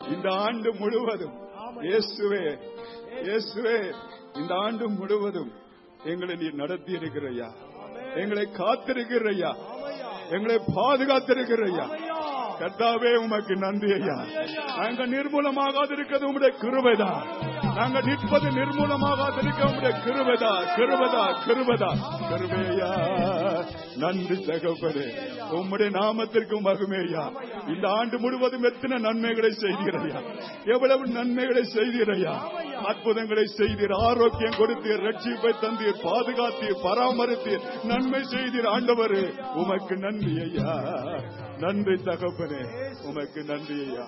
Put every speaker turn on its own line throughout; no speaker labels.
இந்த ஆண்டு முழுவதும் இயேசுவே இயேசுவே இந்த ஆண்டு முழுவதும் எங்களை நீர் நடத்தி இருக்கிறையா எங்களை காத்திருக்கிறையா எங்களை பாதுகாத்திருக்கிறையா கர்த்தாவே உமக்கு நன்றி ஐயா நாங்க நிர்மூலமாகாது இருக்கிறது உங்களுடைய கிருபைதான் நாங்க நிற்பது நிர்மூலமாகாது இருக்க உங்களுடைய கிருபதா கிருபதா கிருபதா கிருபையா நன்றி தகப்பனே உம்முடைய நாமத்திற்கு மகுமேயா இந்த ஆண்டு முழுவதும் எத்தனை நன்மைகளை செய்திரையா எவ்வளவு நன்மைகளை செய்திரையா அற்புதங்களை செய்தீர் ஆரோக்கியம் கொடுத்தீர் ரட்சிப்பை தந்தீர் பாதுகாத்தீர் பராமரித்தீர் நன்மை செய்தீர் ஆண்டவரே உமக்கு நன்றி ஐயா நன்றி தகப்பனே உமக்கு நன்றி ஐயா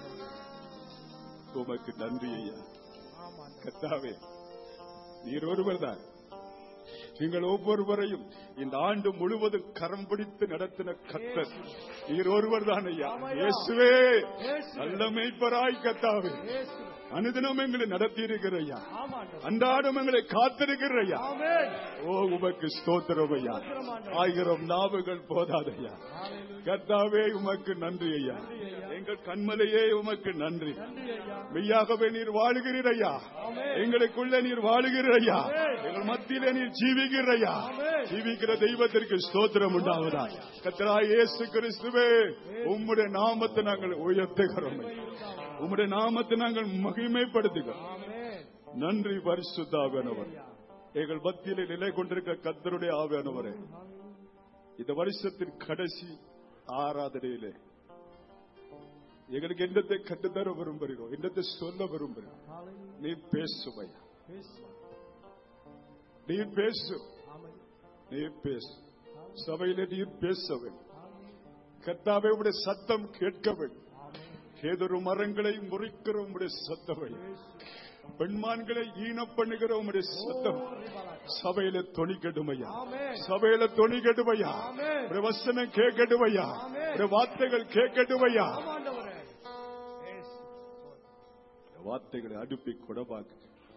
உமக்கு நன்றி ஐயா கத்தாவே நீர் ஒருவர் தான் நீங்கள் ஒவ்வொருவரையும் இந்த ஆண்டு முழுவதும் கரம் பிடித்து நடத்தின கத்தர் நீர் ஒருவர் தான் ஐயா இயேசுவே நல்ல மெய்ப்பராய் கத்தாவே அனுதினம் எங்களை நடத்தி இருக்கிற ஐயா அன்றாடம் எங்களை காத்திருக்கிற ஐயா ஓ உமக்கு ஸ்தோத்திரம் ஐயா ஆயிரம் நாவுகள் போதாதையா கர்த்தாவே உமக்கு நன்றி ஐயா எங்கள் கண்மலையே உமக்கு நன்றி மெய்யாகவே நீர் வாழுகிறீர் ஐயா எங்களுக்குள்ள நீர் வாழுகிறீர் ஐயா எங்கள் மத்தியிலே நீர் ஜீவிக்கிற ஐயா ஜீவிக்கிற தெய்வத்திற்கு ஸ்தோத்திரம் உண்டாவதா கத்தரா இயேசு கிறிஸ்துவே உம்முடைய நாமத்தை நாங்கள் உயர்த்துகிறோம் உம்முடைய நாமத்தை நாங்கள் மகிமைப்படுத்துகிறோம் நன்றி பரிசுத்தாவியானவர் எங்கள் மத்தியிலே நிலை கொண்டிருக்க கத்தருடைய ஆவியானவரே இந்த வருஷத்தின் கடைசி ஆராதனையிலே எங்களுக்கு என்னத்தை கட்டுத்தர விரும்புகிறோம் என்னத்தை சொல்ல விரும்புகிறோம் நீ பேசுவையா நீ பேசு நீ பேசு சபையில நீ பேச வேண்டும் கத்தாவே உடைய சத்தம் கேட்க வேண்டும் ஏதொரு மரங்களை முறிக்கிற உடைய சத்தமை பெண்மான்களை ஈன பண்ணுகிற உடைய சத்தம் சபையில தொனி கெடுமையா சபையில தொனி கெடுமையா ஒரு வசனம் கேட்கடுமையா ஒரு வார்த்தைகள் கேட்கடுமையா வார்த்தைகளை அடுப்பி கொடபாக்கு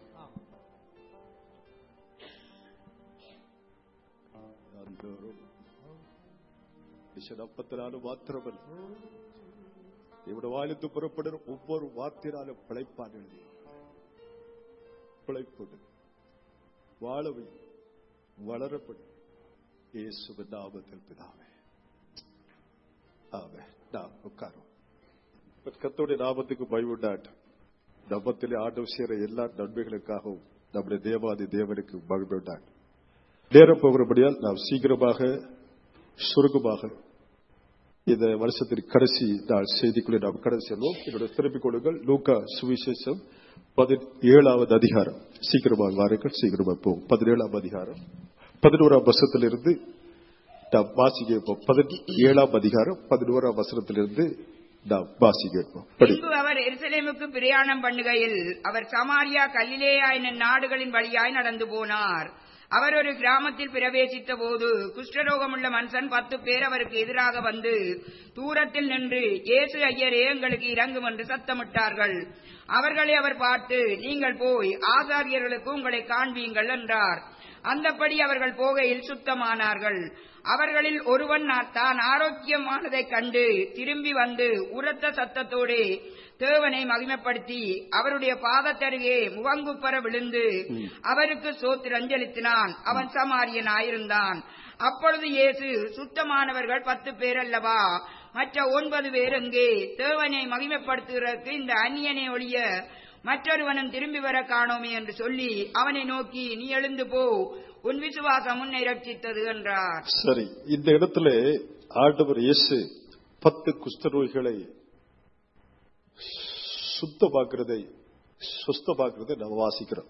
அப்பத்தினாலும் மாத்திரமல்ல இவட வாயிலிருந்து புறப்படுற ஒவ்வொரு வார்த்தையினாலும் பிழைப்பான் எழுதி பிழைப்பது வாழவை வளரப்படும் இயேசுவின் நாமத்தில் பிதாவே ஆமே நாம் உட்காரும் கத்தோடைய நாமத்துக்கு பயவுண்டாட்டு நம்பத்திலே ஆண்டவர் செய்கிற எல்லா நன்மைகளுக்காகவும் நம்முடைய தேவாதி தேவனுக்கு மகிழ்வு உண்டாட்டு நேரம் போகிறபடியால் நாம் சீக்கிரமாக சுருக்கமாக இந்த வருஷத்தின் கடைசி நாள் செய்திக்குள்ளே நாம் கடந்து செல்வோம் என்னுடைய திருப்பிக் கொள்ளுங்கள் லூக்கா சுவிசேஷம் பதினேழாவது அதிகாரம் சீக்கிரமாக வாருங்கள் சீக்கிரமாக போகும் பதினேழாம் அதிகாரம் பதினோராம் வருஷத்திலிருந்து நாம் வாசிக்க பதினேழாம் அதிகாரம் பதினோராம் வசனத்திலிருந்து நாம் வாசிக்க
பின்பு அவர் எருசலேமுக்கு பிரயாணம் பண்ணுகையில் அவர் சமாரியா கலிலேயா என்னும் நாடுகளின் வழியாய் நடந்து போனார் அவர் ஒரு கிராமத்தில் பிரவேசித்த போது குஷ்டரோகமுள்ள மனுஷன் பத்து பேர் அவருக்கு எதிராக வந்து தூரத்தில் நின்று இயேசு ஐயரே எங்களுக்கு இறங்கும் என்று சத்தமிட்டார்கள் அவர்களை அவர் பார்த்து நீங்கள் போய் ஆசாரியர்களுக்கு உங்களை காண்பீங்கள் என்றார் அந்தப்படி அவர்கள் போகையில் சுத்தமானார்கள் அவர்களில் ஒருவன் தான் ஆரோக்கியமானதைக் கண்டு திரும்பி வந்து உரத்த சத்தத்தோடு தேவனை மகிமைப்படுத்தி அவருடைய பாதத்தருகே முகங்குப்பர விழுந்து அவருக்கு சோத்திரஞ்சலித்தினான் அவன் சமாரியனாயிருந்தான் அப்பொழுது இயேசு சுத்தமானவர்கள் பத்து பேர் அல்லவா மற்ற ஒன்பது பேர் எங்கே தேவனை மகிமைப்படுத்துகிறதற்கு இந்த அந்நியனை ஒழிய மற்றொருவனும் திரும்பி வர காணோமே என்று சொல்லி அவனை நோக்கி நீ எழுந்து போ உன் விசுவாசம் உன்னை ரட்சித்தது என்றார்
சரி இந்த இடத்துல ஆண்டவர் இயேசு பத்து குஷ்டநோய்களை சுத்தமாக்குறதை சுஸ்தமாக்குறதை நம்ம வாசிக்கிறோம்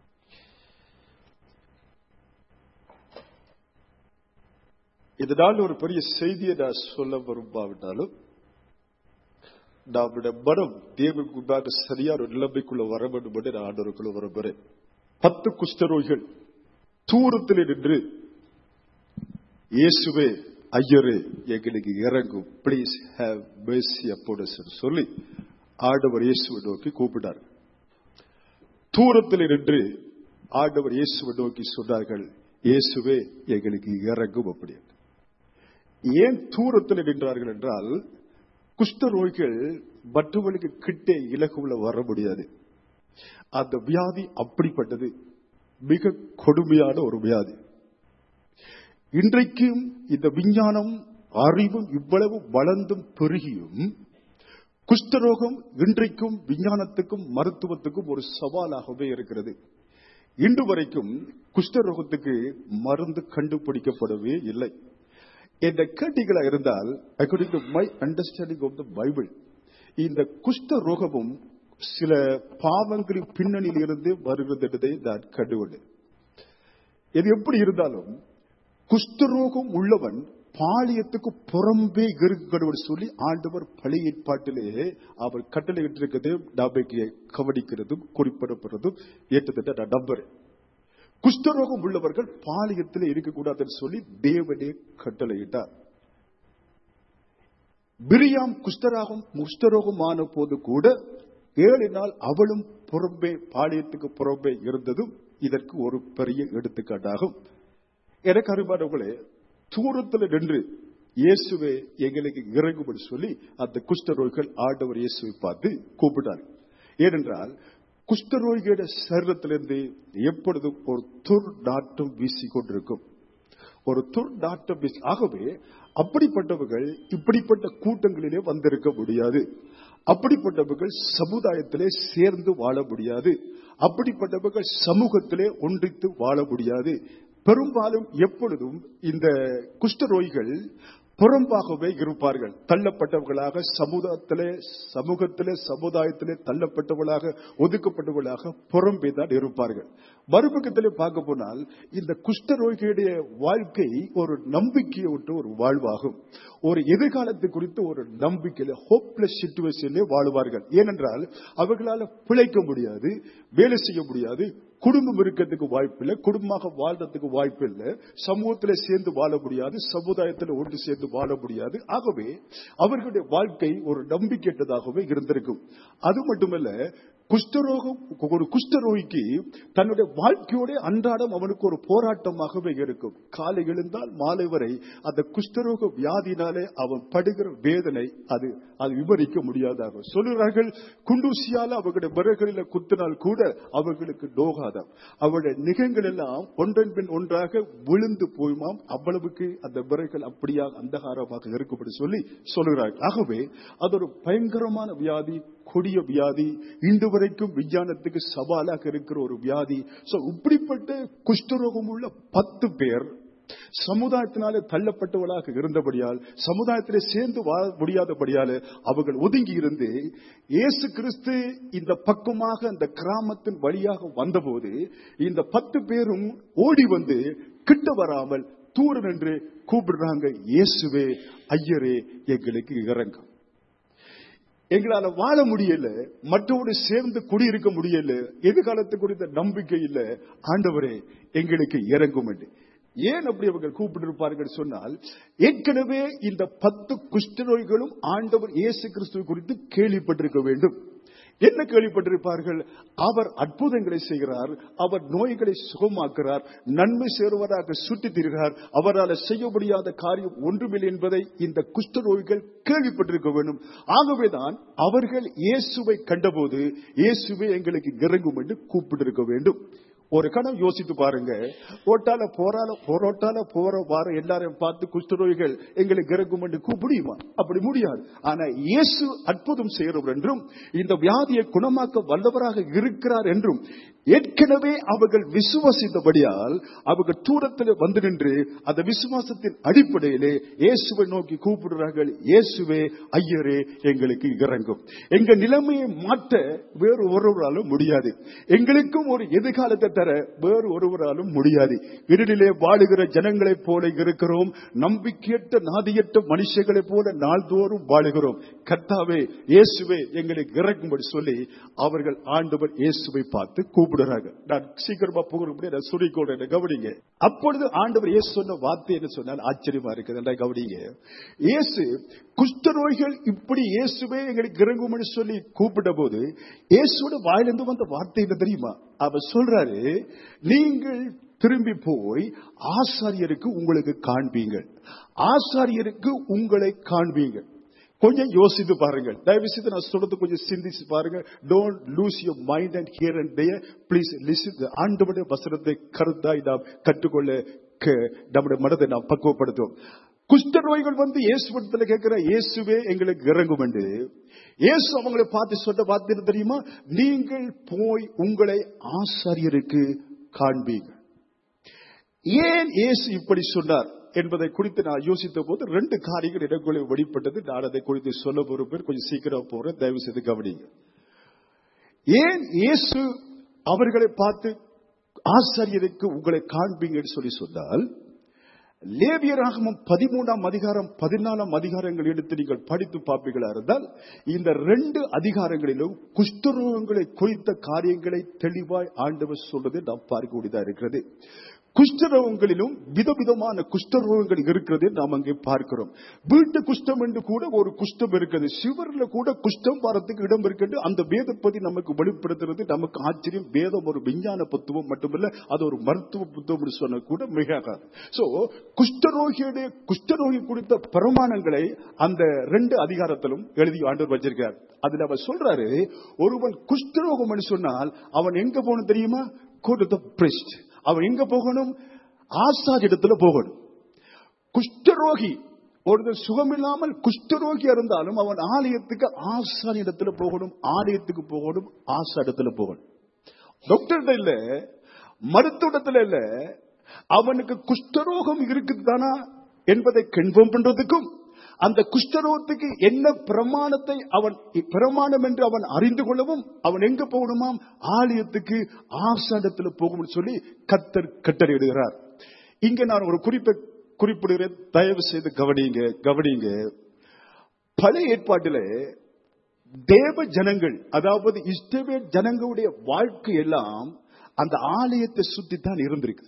இதனால் ஒரு பெரிய செய்தியை நான் சொல்ல விரும்பாவிட்டாலும் நம்முடைய மனம் தேவனுக்கு முன்பாக சரியான ஒரு நிலைமைக்குள்ள வர வேண்டும் என்று நான் ஆண்டவருக்குள்ள விரும்புகிறேன் பத்து குஷ்டரோகிகள் தூரத்தில் நின்று இயேசுவே ஐயரே எங்களுக்கு இறங்கும் பிளீஸ் ஹேவ் மேசி அப்போடு சொல்லி ஆண்டவர் இயேசுவை நோக்கி கூப்பிட்டார் தூரத்தில் நின்று ஆண்டவர் இயேசுவை நோக்கி சொன்னார்கள் இயேசுவே எங்களுக்கு இறங்கும் அப்படி ஏன் தூரத்தில் நின்றார்கள் என்றால் குஷ்டரோகிகள் மற்றவர்களுக்கு கிட்டே இலகுல வர முடியாது அந்த வியாதி அப்படிப்பட்டது மிக கொடுமையான ஒரு வியாதி இன்றைக்கும் இந்த விஞ்ஞானம் அறிவும் இவ்வளவு வளர்ந்தும் பெருகியும் குஷ்டரோகம் இன்றைக்கும் விஞ்ஞானத்துக்கும் மருத்துவத்துக்கும் ஒரு சவாலாகவே இருக்கிறது இன்று வரைக்கும் குஷ்டரோகத்துக்கு மருந்து கண்டுபிடிக்கப்படவே இல்லை இந்த கேட்டீங்களா இருந்தால் according to my understanding of the Bible இந்த குஷ்ட ரோகமும் சில பாவங்களின் பின்னணியில் இருந்து வருகிறது என்பதை நான் கண்டுகொண்டேன் இது எப்படி இருந்தாலும் குஷ்டரோகம் உள்ளவன் பாலியத்துக்கு புறம்பே இருக்கணும் சொல்லி ஆண்டவர் பழைய ஏற்பாட்டிலே அவர் கட்டளை இருக்கிறது நம்பிக்கையை கவனிக்கிறதும் குறிப்பிடப்படுறதும் ஏற்றத்திட்ட நான் நம்புறேன் குஷ்டரோகம் உள்ளவர்கள் பாலியத்தில் இருக்கக்கூடாதுன்னு சொல்லி தேவனே கட்டளையிட்டார் பிரியாம் குஷ்டராகம் குஷ்டரோகமான போது கூட ஏழு நாள் அவளும் புறம்பே பாலியத்துக்கு புறம்பே இருந்ததும் இதற்கு ஒரு பெரிய எடுத்துக்காட்டாகும் எனக்கு அருமானவர்களே தூரத்தில் நின்று இயேசுவே எங்களுக்கு இறங்கும்படி சொல்லி அந்த குஷ்டரோகிகள் ஆண்டவர் இயேசுவை பார்த்து கூப்பிட்டார் ஏனென்றால் குஷ்டரோகியோட சரீரத்திலிருந்து எப்பொழுதும் ஒரு துர் நாட்டம் வீசிக் கொண்டிருக்கும் ஒரு துர் நாட்டம் வீசி ஆகவே அப்படிப்பட்டவர்கள் இப்படிப்பட்ட கூட்டங்களிலே வந்திருக்க முடியாது அப்படிப்பட்டவர்கள் சமுதாயத்திலே சேர்ந்து வாழ முடியாது அப்படிப்பட்டவர்கள் சமூகத்திலே ஒன்றித்து வாழ முடியாது பெரும்பாலும் எப்பொழுதும் இந்த குஷ்டரோகிகள் புறம்பாகவே இருப்பார்கள் தள்ளப்பட்டவர்களாக சமுதாயத்திலே சமூகத்திலே சமுதாயத்திலே தள்ளப்பட்டவர்களாக ஒதுக்கப்பட்டவர்களாக புறம்பே தான் இருப்பார்கள் மறுபக்கத்திலே பார்க்க போனால் இந்த குஷ்டரோகியுடைய வாழ்க்கை ஒரு நம்பிக்கையை விட்டு ஒரு வாழ்வாகும் ஒரு எதிர்காலத்தை குறித்து ஒரு நம்பிக்கையில ஹோப்லெஸ் சுச்சுவேஷன்ல வாழுவார்கள் ஏனென்றால் அவர்களால் பிழைக்க முடியாது வேலை செய்ய முடியாது குடும்பம் இருக்கிறதுக்கு வாய்ப்பு இல்லை குடும்பமாக வாழ்றதுக்கு வாய்ப்பு இல்லை சமூகத்தில் சேர்ந்து வாழ முடியாது சமுதாயத்தில் ஒன்று சேர்ந்து வாழ முடியாது ஆகவே அவர்களுடைய வாழ்க்கை ஒரு நம்பிக்கையற்றதாகவே இருந்திருக்கும் அது மட்டுமல்ல குஷ்டரோகம் ஒரு குஷ்டரோகிக்கு தன்னுடைய வாழ்க்கையோட அன்றாடம் அவனுக்கு ஒரு போராட்டமாகவே இருக்கும் காலை எழுந்தால் மாலை வரை அந்த குஷ்டரோக வியாதினாலே அவன் படுகிற வேதனை அது அது விவரிக்க முடியாதாகும் சொல்லுகிறார்கள் குண்டூசியால அவர்களுடைய விறகுகளில் குத்தினால் கூட அவர்களுக்கு நோகாதாம் அவருடைய நிகங்கள் எல்லாம் ஒன்றன் பின் ஒன்றாக விழுந்து போயுமாம் அவ்வளவுக்கு அந்த விறகுகள் அப்படியாக அந்தகாரமாக இருக்கும்படி சொல்லி சொல்லுகிறார்கள் ஆகவே அது ஒரு பயங்கரமான வியாதி கொடிய வியாதி இன்று வரைக்கும் விஞ்ஞானத்துக்கு சவாலாக இருக்கிற ஒரு வியாதி சோ இப்படிப்பட்ட குஷ்டரோகம் உள்ள பத்து பேர் சமுதாயத்தினாலே தள்ளப்பட்டவர்களாக இருந்தபடியால் சமுதாயத்திலே சேர்ந்து வாழ முடியாதபடியால் அவர்கள் ஒதுங்கி இருந்து இயேசு கிறிஸ்து இந்த பக்கமாக அந்த கிராமத்தின் வழியாக வந்தபோது இந்த பத்து பேரும் ஓடி வந்து கிட்ட வராமல் தூர நின்று கூப்பிடுறாங்க இயேசுவே ஐயரே எங்களுக்கு இறங்கும் எங்களால வாழ முடியல மற்றவோடு சேர்ந்து குடியிருக்க முடியல எதிர்காலத்து குறித்த நம்பிக்கை இல்ல ஆண்டவரே எங்களுக்கு இறங்கும் என்று ஏன் அப்படி அவர்கள் கூப்பிட்டிருப்பார்கள் சொன்னால் ஏற்கனவே இந்த பத்து குஷ்டநோய்களும் ஆண்டவர் இயேசு கிறிஸ்துவ குறித்து கேள்விப்பட்டிருக்க வேண்டும் என்ன கேள்விப்பட்டிருப்பார்கள் அவர் அற்புதங்களை செய்கிறார் அவர் நோய்களை சுகமாக்குறார் நன்மை சேருவதாக சுட்டித் திரிகிறார் அவரால் செய்ய முடியாத காரியம் ஒன்றுமில்லை என்பதை இந்த குஷ்ட நோய்கள் கேள்விப்பட்டிருக்க வேண்டும் ஆகவேதான் அவர்கள் இயேசுவை கண்டபோது இயேசுவை எங்களுக்கு இறங்கும் என்று கூப்பிட்டிருக்க வேண்டும் ஒரு கணம் யோசித்து பாருங்க ஓட்டால போரால போராட்டால போற வார எல்லாரையும் பார்த்து குஷ்டரோகிகள் எங்களுக்கு இறங்கும் என்று முடியுமா அப்படி முடியாது ஆனா இயேசு அற்புதம் செய்கிறவர் என்றும் இந்த வியாதியை குணமாக்க வல்லவராக இருக்கிறார் என்றும் ஏற்கனவே அவர்கள் விசுவாசித்தபடியால் அவர்கள் தூரத்தில் வந்து நின்று அந்த விசுவாசத்தின் அடிப்படையிலே இயேசுவை நோக்கி கூப்பிடுறார்கள் இயேசுவே ஐயரே எங்களுக்கு இறங்கும் எங்க நிலைமையை மாற்ற வேறு ஒருவராலும் முடியாது எங்களுக்கும் ஒரு எதிர்காலத்தை தர வேறு ஒருவராலும் முடியாது இருளிலே வாழுகிற ஜனங்களைப் போல இருக்கிறோம் நம்பிக்கையற்ற நாதியற்ற மனுஷங்களைப் போல நாள்தோறும் வாழுகிறோம் கர்த்தாவே இயேசுவே எங்களுக்கு இறக்கும்படி சொல்லி அவர்கள் ஆண்டவர் இயேசுவை பார்த்து கூப்பிடுறாங்க நான் சீக்கிரமா போகிறபடி நான் சொல்லிக்கொள்றேன் கவனிங்க அப்பொழுது ஆண்டவர் இயேசு சொன்ன வார்த்தை என்ன சொன்னால் ஆச்சரியமா இருக்குது கவனிங்க இயேசு குஷ்டநோய்கள் இப்படி இயேசுவே எங்களுக்கு இறங்கும்னு சொல்லி கூப்பிட்ட போது இயேசுவோட வாயிலிருந்து வந்த வார்த்தை என்ன தெரியுமா அவர் சொல்றாரு நீங்கள் திரும்பி போய் ஆசாரியருக்கு உங்களுக்கு காண்பீங்க ஆசாரியருக்கு உங்களை காண்பீங்க கொஞ்சம் யோசித்து பாருங்கள் தயவு செய்து நான் சொல்றது கொஞ்சம் சிந்திச்சு பாருங்க don't lose your mind and here and there please listen ஆண்டவருடைய வசனத்தை கருத்தாய் நாம் கற்றுக்கொள்ள க- நம்முடைய மனதை நாம் பக்குவப்படுத்துவோம் குஷ்ட நோய்கள் வந்து இயேசுவிடத்துல கேட்கிற இயேசுவே எங்களுக்கு இறங்கும் என்று இயேசு அவங்களை பார்த்து சொன்ன வார்த்தை என்ன தெரியுமா நீங்கள் போய் உங்களை ஆசாரியருக்கு காண்பீங்க ஏன் இயேசு இப்படி சொன்னார் என்பதை குறித்து நான் யோசித்த போது ரெண்டு காரியங்கள் எனக்குள்ளே வெளிப்பட்டது நான் அதை குறித்து சொல்ல பொறுப்பேன் கொஞ்சம் சீக்கிரம் போறேன் தயவு செய்து கவனிங்க ஏன் இயேசு அவர்களை பார்த்து ஆசாரியருக்கு உங்களை காண்பீங்கன்னு சொல்லி சொன்னால் லேவியராகமம் பதிமூணாம் அதிகாரம் பதினாலாம் அதிகாரங்கள் எடுத்து நீங்கள் படித்து பார்ப்பீர்களா இருந்தால் இந்த ரெண்டு அதிகாரங்களிலும் குஷ்டரோகங்களை குறித்த காரியங்களை தெளிவாய் ஆண்டவர் சொல்றதை நாம் பார்க்கக்கூடியதா இருக்கிறது குஷ்டரோகங்களிலும் விதவிதமான குஷ்டரோகங்கள் இருக்கிறதை நாம் அங்கே பார்க்கிறோம் வீட்டு குஷ்டம் என்று கூட ஒரு குஷ்டம் இருக்குது சிவர்ல கூட குஷ்டம் வரத்துக்கு இடம் இருக்கிறது அந்த வேதப்பதி நமக்கு வெளிப்படுத்துறது நமக்கு ஆச்சரியம் வேதம் ஒரு விஞ்ஞான புத்துவம் மட்டுமல்ல அது ஒரு மருத்துவ புத்துவம் என்று சொன்ன கூட மிக சோ குஷ்டரோகியுடைய குஷ்டரோகி குறித்த பிரமாணங்களை அந்த ரெண்டு அதிகாரத்திலும் எழுதி ஆண்டவர் வச்சிருக்கார் அதுல அவர் சொல்றாரு ஒருவன் குஷ்டரோகம் என்று சொன்னால் அவன் எங்க போகணும் தெரியுமா go to the priest அவன் எங்க போகணும் ஆசாரிடத்துல போகணும் குஷ்டரோகி ஒருத்தர் சுகமில்லாமல் குஷ்டரோகி இருந்தாலும் அவன் ஆலயத்துக்கு ஆசாரியிடத்துல போகணும் ஆலயத்துக்கு போகணும் ஆசாரிடத்துல போகணும் டாக்டர் இல்ல மருத்துவத்துல இல்ல அவனுக்கு குஷ்டரோகம் இருக்குதானா என்பதை கன்ஃபார்ம் பண்றதுக்கும் அந்த குஷ்டரோகத்துக்கு என்ன பிரமாணத்தை அவன் பிரமாணம் என்று அவன் அறிந்து கொள்ளவும் அவன் எங்க போகணுமாம் ஆலயத்துக்கு ஆசாரத்தில் போகணும்னு சொல்லி கத்தர் கட்டளையிடுகிறார் இங்க நான் ஒரு குறிப்பை குறிப்பிடுகிறேன் தயவு செய்து கவனிங்க கவனிங்க பழைய ஏற்பாட்டிலே தேவ ஜனங்கள் அதாவது இஷ்டவே ஜனங்களுடைய வாழ்க்கை எல்லாம் அந்த ஆலயத்தை சுத்தி தான் இருந்திருக்கு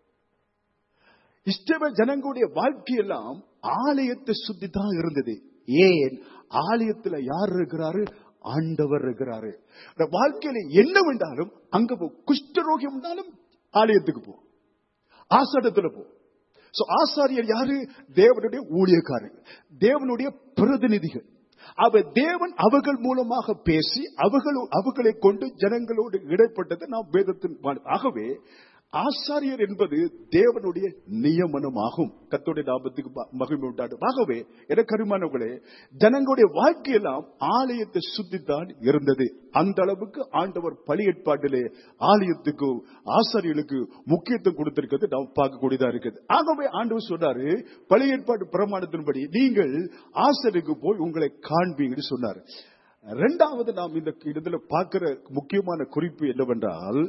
இஷ்டவே ஜனங்களுடைய வாழ்க்கை எல்லாம் ஆலயத்தை சுத்தி தான் இருந்தது ஏன் ஆலயத்துல யார் இருக்கிறாரு ஆண்டவர் இருக்கிறாரு அந்த வாழ்க்கையில என்ன வேண்டாலும் அங்க போ குஷ்டரோகி இருந்தாலும் ஆலயத்துக்கு போ ஆசாரத்துல போ சோ ஆசாரியர் யாரு தேவனுடைய ஊழியக்காரர்கள் தேவனுடைய பிரதிநிதிகள் அவ தேவன் அவர்கள் மூலமாக பேசி அவர்கள் அவர்களை கொண்டு ஜனங்களோடு இடைப்பட்டது நாம் வேதத்தின் பா- ஆகவே ஆசாரியர் என்பது தேவனுடைய நியமனமாகும் கத்தோடைய லாபத்துக்கு ம- மகிமை உண்டாடும் ஆகவே என கருமானவர்களே ஜனங்களுடைய வாழ்க்கையெல்லாம் ஆலயத்தை சுத்தித்தான் இருந்தது அந்த அளவுக்கு ஆண்டவர் பழி ஏற்பாட்டிலே ஆலயத்துக்கு ஆசாரியர்களுக்கு முக்கியத்துவம் கொடுத்திருக்கிறது நாம் பார்க்கக்கூடியதா இருக்குது ஆகவே ஆண்டவர் சொன்னாரு பழி ஏற்பாட்டு பிரமாணத்தின்படி நீங்கள் ஆசிரியருக்கு போய் உங்களை காண்பீங்கன்னு சொன்னார் இரண்டாவது நாம் இந்த இதுல பார்க்கிற முக்கியமான குறிப்பு என்னவென்றால்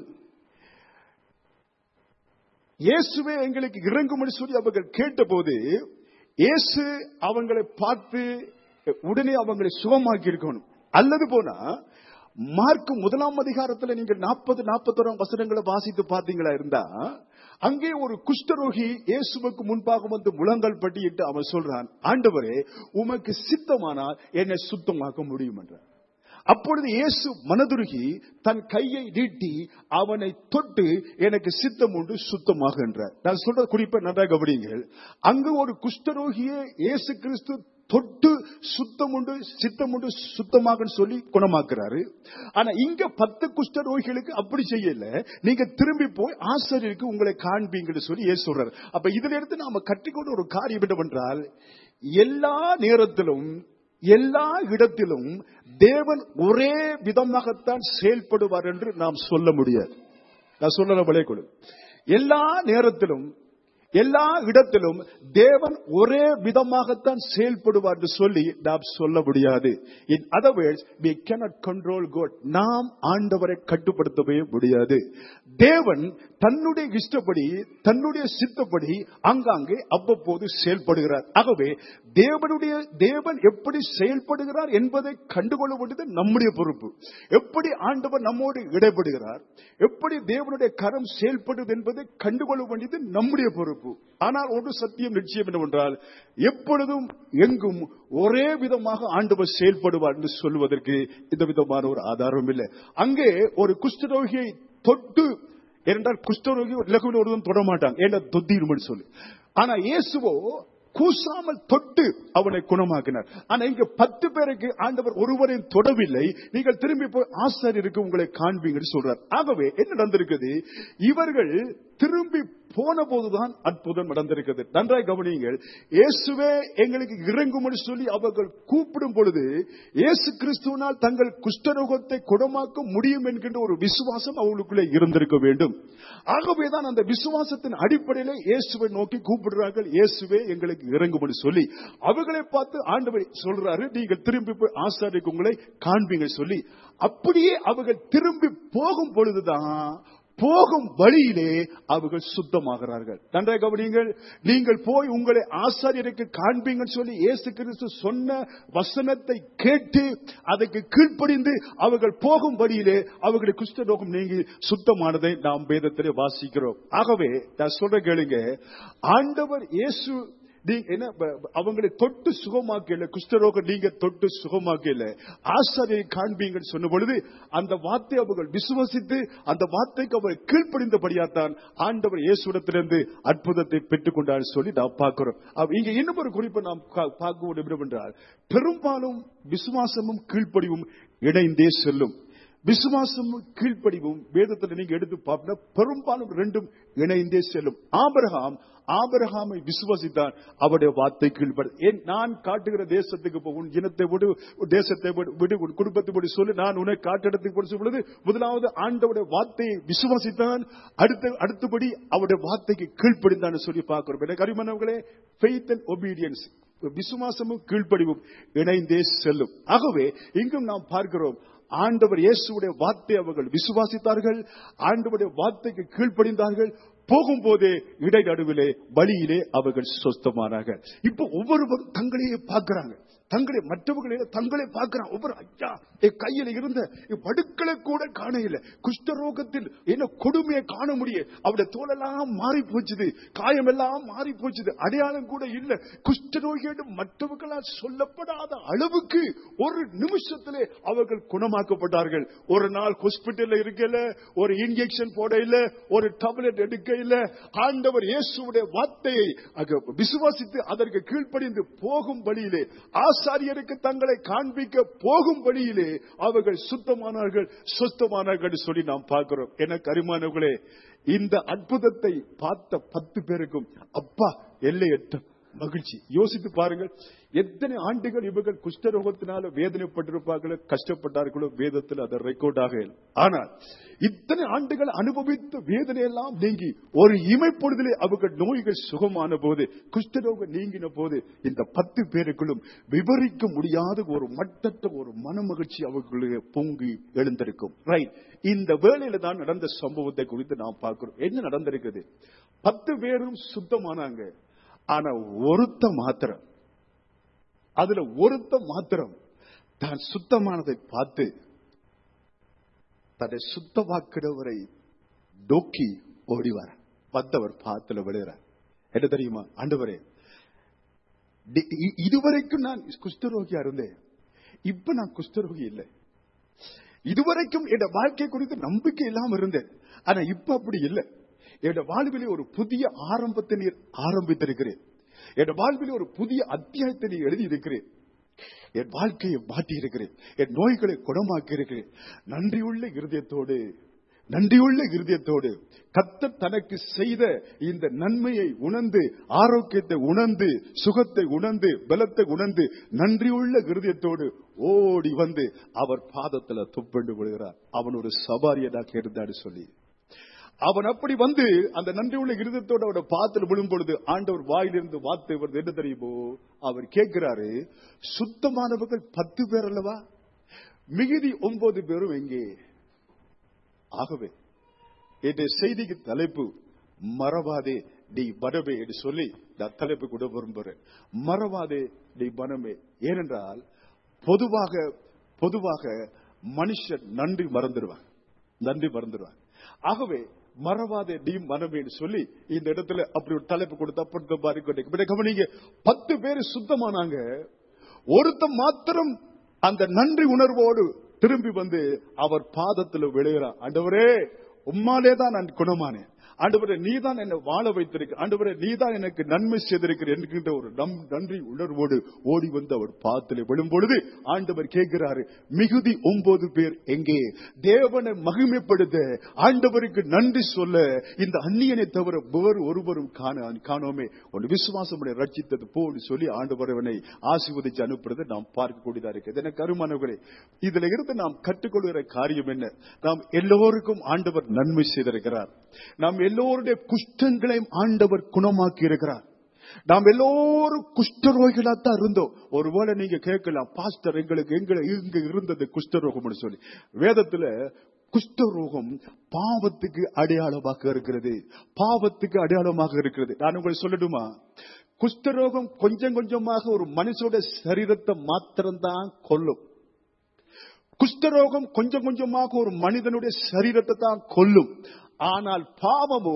இயேசுவே எங்களுக்கு இறங்கும்னு சொல்லி அவர்கள் கேட்டபோது இயேசு அவங்களை பார்த்து உடனே அவங்களை சுகமாக்கி இருக்கணும் அல்லது போனா மார்க் முதலாம் அதிகாரத்துல நீங்க நாற்பது நாற்பத்தோராம் வசனங்களை வாசித்து பார்த்தீங்களா இருந்தா அங்கே ஒரு குஷ்டரோகி இயேசுவுக்கு முன்பாக வந்து முழங்கால் பட்டியிட்டு அவன் சொல்றான் ஆண்டவரே உமக்கு சித்தமானால் என்னை சுத்தமாக்க முடியும் என்றார் அப்பொழுது இயேசு மனதுருகி தன் கையை நீட்டி அவனை தொட்டு எனக்கு சித்தம் உண்டு சுத்தமாக என்றார் நான் சொல்ற குறிப்பை நன்றாக கவனியுங்கள் அங்கு ஒரு குஷ்டரோகியை இயேசு கிறிஸ்து தொட்டு சுத்தம் உண்டு சித்தம் உண்டு சுத்தமாக சொல்லி குணமாக்குறாரு ஆனா இங்க பத்து குஷ்ட நோய்களுக்கு அப்படி செய்யல நீங்க திரும்பி போய் ஆசிரியருக்கு உங்களை காண்பீங்கன்னு சொல்லி ஏசு சொல்றாரு அப்ப இதுல இருந்து நாம கற்றுக்கொண்ட ஒரு காரியம் என்னவென்றால் எல்லா நேரத்திலும் எல்லா இடத்திலும் தேவன் ஒரே விதமாகத்தான் செயல்படுவார் என்று நாம் சொல்ல முடியாது நான் சொல்ல விளையக்கூடாது எல்லா நேரத்திலும் எல்லா இடத்திலும் தேவன் ஒரே விதமாகத்தான் செயல்படுவார் என்று சொல்லி நாம் சொல்ல முடியாது in other words we cannot control God நாம் ஆண்டவரை கட்டுப்படுத்தவே முடியாது தேவன் தன்னுடைய இஷ்டப்படி தன்னுடைய சித்தப்படி அங்காங்கே அவ்வப்போது செயல்படுகிறார் ஆகவே தேவனுடைய தேவன் எப்படி செயல்படுகிறார் என்பதை கண்டுகொள்ள வேண்டியது நம்முடைய பொறுப்பு எப்படி ஆண்டவர் நம்மோடு இடைப்படுகிறார் எப்படி தேவனுடைய கரம் செயல்படுது என்பதை கண்டுகொள்ள வேண்டியது நம்முடைய பொறுப்பு ஆனால் ஒரு சத்தியம் நிச்சயம் என்னவென்றால் எப்பொழுதும் எங்கும் ஒரே விதமாக ஆண்டவர் செயல்படுவார் என்று சொல்வதற்கு இந்த விதமான ஒரு ஆதாரம் இல்லை அங்கே ஒரு குஷ்டரோகியை தொட்டு ஏனென்றால் குஷ்டரோகி லகுவில் ஒருவன் தொட மாட்டாங்க ஏன்னா தொத்திரும் சொல்லி ஆனா இயேசுவோ கூசாமல் தொட்டு அவனை குணமாக்கினார் ஆனா இங்க பத்து பேருக்கு ஆண்டவர் ஒருவரையும் தொடவில்லை நீங்கள் திரும்பி போய் ஆசாரியருக்கு உங்களை காண்பீங்கன்னு சொல்றார் ஆகவே என்ன நடந்திருக்குது இவர்கள் திரும்பி போன போதுதான் அற்புதம் நடந்திருக்கிறது நன்றாய் கவனியுங்கள் இயேசுவே எங்களுக்கு இறங்கும்படி சொல்லி அவர்கள் கூப்பிடும் பொழுது இயேசு கிறிஸ்துவனால் தங்கள் குஷ்டரோகத்தை குணமாக்க முடியும் என்கின்ற ஒரு விசுவாசம் அவர்களுக்குள்ளே இருந்திருக்க வேண்டும் ஆகவேதான் அந்த விசுவாசத்தின் அடிப்படையில இயேசுவை நோக்கி கூப்பிடுறார்கள் இயேசுவே எங்களுக்கு இறங்கும்படி சொல்லி அவர்களை பார்த்து ஆண்டவர் சொல்றாரு நீங்கள் திரும்பி போய் ஆசாரிக்கு உங்களை காண்பீங்க சொல்லி அப்படியே அவர்கள் திரும்பி போகும் பொழுதுதான் போகும் வழியிலே அவர்கள் சுத்தமாகிறார்கள் நன்றாக கவனியுங்கள் நீங்கள் போய் உங்களை ஆசாரியருக்கு காண்பீங்கன்னு சொல்லி இயேசு கிறிஸ்து சொன்ன வசனத்தை கேட்டு அதற்கு கீழ்ப்படிந்து அவர்கள் போகும் வழியிலே அவர்களுடைய குஷ்டரோகம் நீங்கி சுத்தமானதை நாம் வேதத்திலே வாசிக்கிறோம் ஆகவே நான் சொல்ற கேளுங்க ஆண்டவர் இயேசு நீங்க என்ன ப- ப- அவங்களை தொட்டு சுகமாக்கல குஷ்டரோகம் நீங்க தொட்டு சுகமாக்கல ஆசாரியை காண்பீங்கன்னு சொன்ன பொழுது அந்த வார்த்தை அவர்கள் விசுவசித்து அந்த வார்த்தைக்கு அவர்கள் கீழ்ப்படிந்தபடியாத்தான் ஆண்டவர் இயேசுடத்திலிருந்து அற்புதத்தை பெற்றுக் கொண்டார் சொல்லி நாம் பார்க்கிறோம் அப்ப இங்க இன்னும் ஒரு குறிப்பை நாம் கா- பார்க்க வேண்டும் என்றால் பெரும்பாலும் விசுவாசமும் கீழ்ப்படிவும் இணைந்தே செல்லும் விசுவாசமும் கீழ்ப்படிவும் வேதத்தில் நீங்க எடுத்து பார்த்தா பெரும்பாலும் ரெண்டும் இணைந்தே செல்லும் ஆபிரகாம் ஆபிரகாமை விசுவாசித்தான் அவருடைய வார்த்தை கீழ்ப்படு ஏன் நான் காட்டுகிற தேசத்துக்கு போ உன் இனத்தை விடு உன் தேசத்தை விடு, விடு உன் குடும்பத்தை விடு சொல்லி நான் உன்னை காட்டிடத்துக்கு போட சொல்லும் பொழுது முதலாவது ஆண்டவுடைய வார்த்தையை விசுவாசித்தான் அடுத்த அடுத்தபடி அவருடைய வார்த்தைக்கு கீழ்ப்படிந்தான் சொல்லி பார்க்கிறோம் எனக்கு அருமனவர்களே ஃபெய்த் அண்ட் ஒபீடியன்ஸ் விசுவாசமும் கீழ்ப்படிவும் இணைந்தே செல்லும் ஆகவே இங்கும் நாம் பார்க்கிறோம் ஆண்டவர் இயேசுடைய வார்த்தை அவர்கள் விசுவாசித்தார்கள் ஆண்டவருடைய வார்த்தைக்கு கீழ்ப்படிந்தார்கள் போகும்போதே இடைநடுவிலே வழியிலே அவர்கள் சொஸ்தமானார்கள் இப்போ ஒவ்வொருவரும் தங்களையே பார்க்கிறாங்க தங்களை மற்றவர்களே தங்களை பார்க்கிறான் ஒவ்வொரு ஐயா என் கையில இருந்த என் படுக்களை கூட காண இல்லை குஷ்டரோகத்தில் என்ன கொடுமையை காண முடியும் அவருடைய தோலெல்லாம் மாறி போச்சுது காயமெல்லாம் மாறி போச்சுது அடையாளம் கூட இல்ல குஷ்டரோகியோடு மற்றவர்களால் சொல்லப்படாத அளவுக்கு ஒரு நிமிஷத்திலே அவர்கள் குணமாக்கப்பட்டார்கள் ஒரு நாள் ஹாஸ்பிட்டல்ல இருக்கல ஒரு இன்ஜெக்ஷன் போட இல்ல ஒரு டேப்லெட் எடுக்க இல்ல ஆண்டவர் இயேசுடைய வார்த்தையை அங்க விசுவாசித்து அதற்கு கீழ்ப்படிந்து போகும் வழியிலே ஆசாரியருக்கு தங்களை காண்பிக்க போகும் வழியிலே அவர்கள் சுத்தமானார்கள் சுத்தமானார்கள் என்று சொல்லி நாம் பார்க்கிறோம் என கரிமானவர்களே இந்த அற்புதத்தை பார்த்த பத்து பேருக்கும் அப்பா எல்லையற்ற மகிழ்ச்சி யோசித்து பாருங்கள் எத்தனை ஆண்டுகள் இவர்கள் குஷ்டரோகத்தினால வேதனைப்பட்டிருப்பார்களோ கஷ்டப்பட்டார்களோ வேதத்தில் அது ரெக்கார்ட் ஆக இல்லை. ஆனால் இத்தனை ஆண்டுகள் அனுபவித்த வேதனையெல்லாம் நீங்கி ஒரு இமைப்பொழுதிலே அவர்கள் நோய்கள் சுகமான போது குஷ்டரோகம் நீங்கின போது இந்த பத்து பேருக்குள்ளும் விவரிக்க முடியாத ஒரு மட்டற்ற ஒரு மனமகிழ்ச்சி அவர்களுடைய பொங்கி எழுந்திருக்கும் ரைட் இந்த வேளையில தான் நடந்த சம்பவத்தை குறித்து நாம் பார்க்கிறோம் என்ன நடந்திருக்குது பத்து பேரும் சுத்தமானாங்க ஆனா ஒருத்த மாத்திரம் அதுல ஒருத்த மாத்திரம் தான் சுத்தமானதை பார்த்து தன்னை சுத்தமாக்கிறவரை நோக்கி ஓடிவார் வந்தவர் பாத்துல விழுகிறார் என்ன தெரியுமா ஆண்டவரே டி- இ- இதுவரைக்கும் நான் குஷ்டரோகியா இருந்தேன் இப்ப நான் குஷ்டரோகி இல்லை இதுவரைக்கும் என் வாழ்க்கை குறித்து நம்பிக்கை இல்லாம இருந்தேன் ஆனா இப்ப அப்படி இல்லை என் வாழ்விலே ஒரு புதிய ஆரம்பத்தை நீர் ஆரம்பித்திருக்கிறேன் என் வாழ்விலே ஒரு புதிய அத்தியாயத்தை நீ எழுதி இருக்கிறேன் என் வாழ்க்கையை மாற்றி இருக்கிறேன் என் நோய்களை குணமாக்கி இருக்கிறேன் நன்றியுள்ள இருதயத்தோடு நன்றியுள்ள இருதயத்தோடு கத்த தனக்கு செய்த இந்த நன்மையை உணர்ந்து ஆரோக்கியத்தை உணர்ந்து சுகத்தை உணர்ந்து பலத்தை உணர்ந்து நன்றியுள்ள இருதயத்தோடு ஓடி வந்து அவர் பாதத்துல துப்பண்டு விடுகிறார் அவன் ஒரு சபாரியனாக இருந்தான்னு சொல்லி அவன் அப்படி வந்து அந்த நன்றியுள்ள இருதயத்தோட அவட பாத்துல விழும் பொழுது ஆண்டவர் வாயிலிருந்து வார்த்தை வருது என்ன தெரியுமோ அவர் கேட்கிறாரு சுத்தமானவர்கள் பத்து பேர் அல்லவா மிகுதி ஒன்பது பேரும் எங்கே ஆகவே இன்றைய செய்திக்கு தலைப்பு மறவாதே நீ மனமே என்று சொல்லி நான் தலைப்பு கூட விரும்புகிறேன் மறவாதே நீ மனமே ஏனென்றால் பொதுவாக பொதுவாக மனுஷன் நன்றி மறந்துடுவான் நன்றி மறந்துடுவான் ஆகவே மறவாதே நீ மனமேன்னு சொல்லி இந்த இடத்துல அப்படி ஒரு தலைப்பு கொடுத்து அப்படி மாதிரி கொண்டு கவனிங்க பத்து பேர் சுத்தமானாங்க ஒருத்தன் மாத்திரம் அந்த நன்றி உணர்வோடு திரும்பி வந்து அவர் பாதத்துல விழுகிறார் ஆண்டவரே உம்மாலே தான் நான் குணமானேன் ஆண்டவரே நீதான் என்னை வாழ வைத்திருக்க ஆண்டவரே நீதான் எனக்கு நன்மை செய்திருக்கிற என்கின்ற ஒரு நம் நன்றி உணர்வோடு ஓடி வந்து அவர் பாத்திலே விழும் பொழுது ஆண்டவர் கேட்கிறாரு மிகுதி ஒன்பது பேர் எங்கே தேவனை மகிமைப்படுத்த ஆண்டவருக்கு நன்றி சொல்ல இந்த அந்நியனை தவிர வேறு ஒருவரும் காண காணோமே ஒரு விசுவாசம் ரட்சித்தது போன்னு சொல்லி ஆண்டவர் அவனை ஆசீர்வதிச்சு அனுப்புறதை நாம் பார்க்கக்கூடியதா இருக்கு எனக்கு அருமானவர்களே இதுல இருந்து நாம் கற்றுக்கொள்கிற காரியம் என்ன நாம் எல்லோருக்கும் ஆண்டவர் நன்மை செய்திருக்கிறார் நாம் எல்லோருடைய குஷ்டங்களையும் ஆண்டவர் குணமாக்கி இருக்கிறார் நாம் எல்லோரும் குஷ்டரோகிகளா தான் இருந்தோம் ஒருவேளை நீங்க கேட்கலாம் பாஸ்டர் எங்களுக்கு எங்க இங்க இருந்தது குஷ்டரோகம் சொல்லி வேதத்துல குஷ்டரோகம் பாவத்துக்கு அடையாளமாக இருக்கிறது பாவத்துக்கு அடையாளமாக இருக்கிறது நான் உங்களுக்கு சொல்லட்டுமா குஷ்டரோகம் கொஞ்சம் கொஞ்சமாக ஒரு மனுஷோட சரீரத்தை மாத்திரம்தான் கொல்லும் குஷ்டரோகம் கொஞ்சம் கொஞ்சமாக ஒரு மனிதனுடைய சரீரத்தை தான் கொல்லும் ஆனால் பாவமோ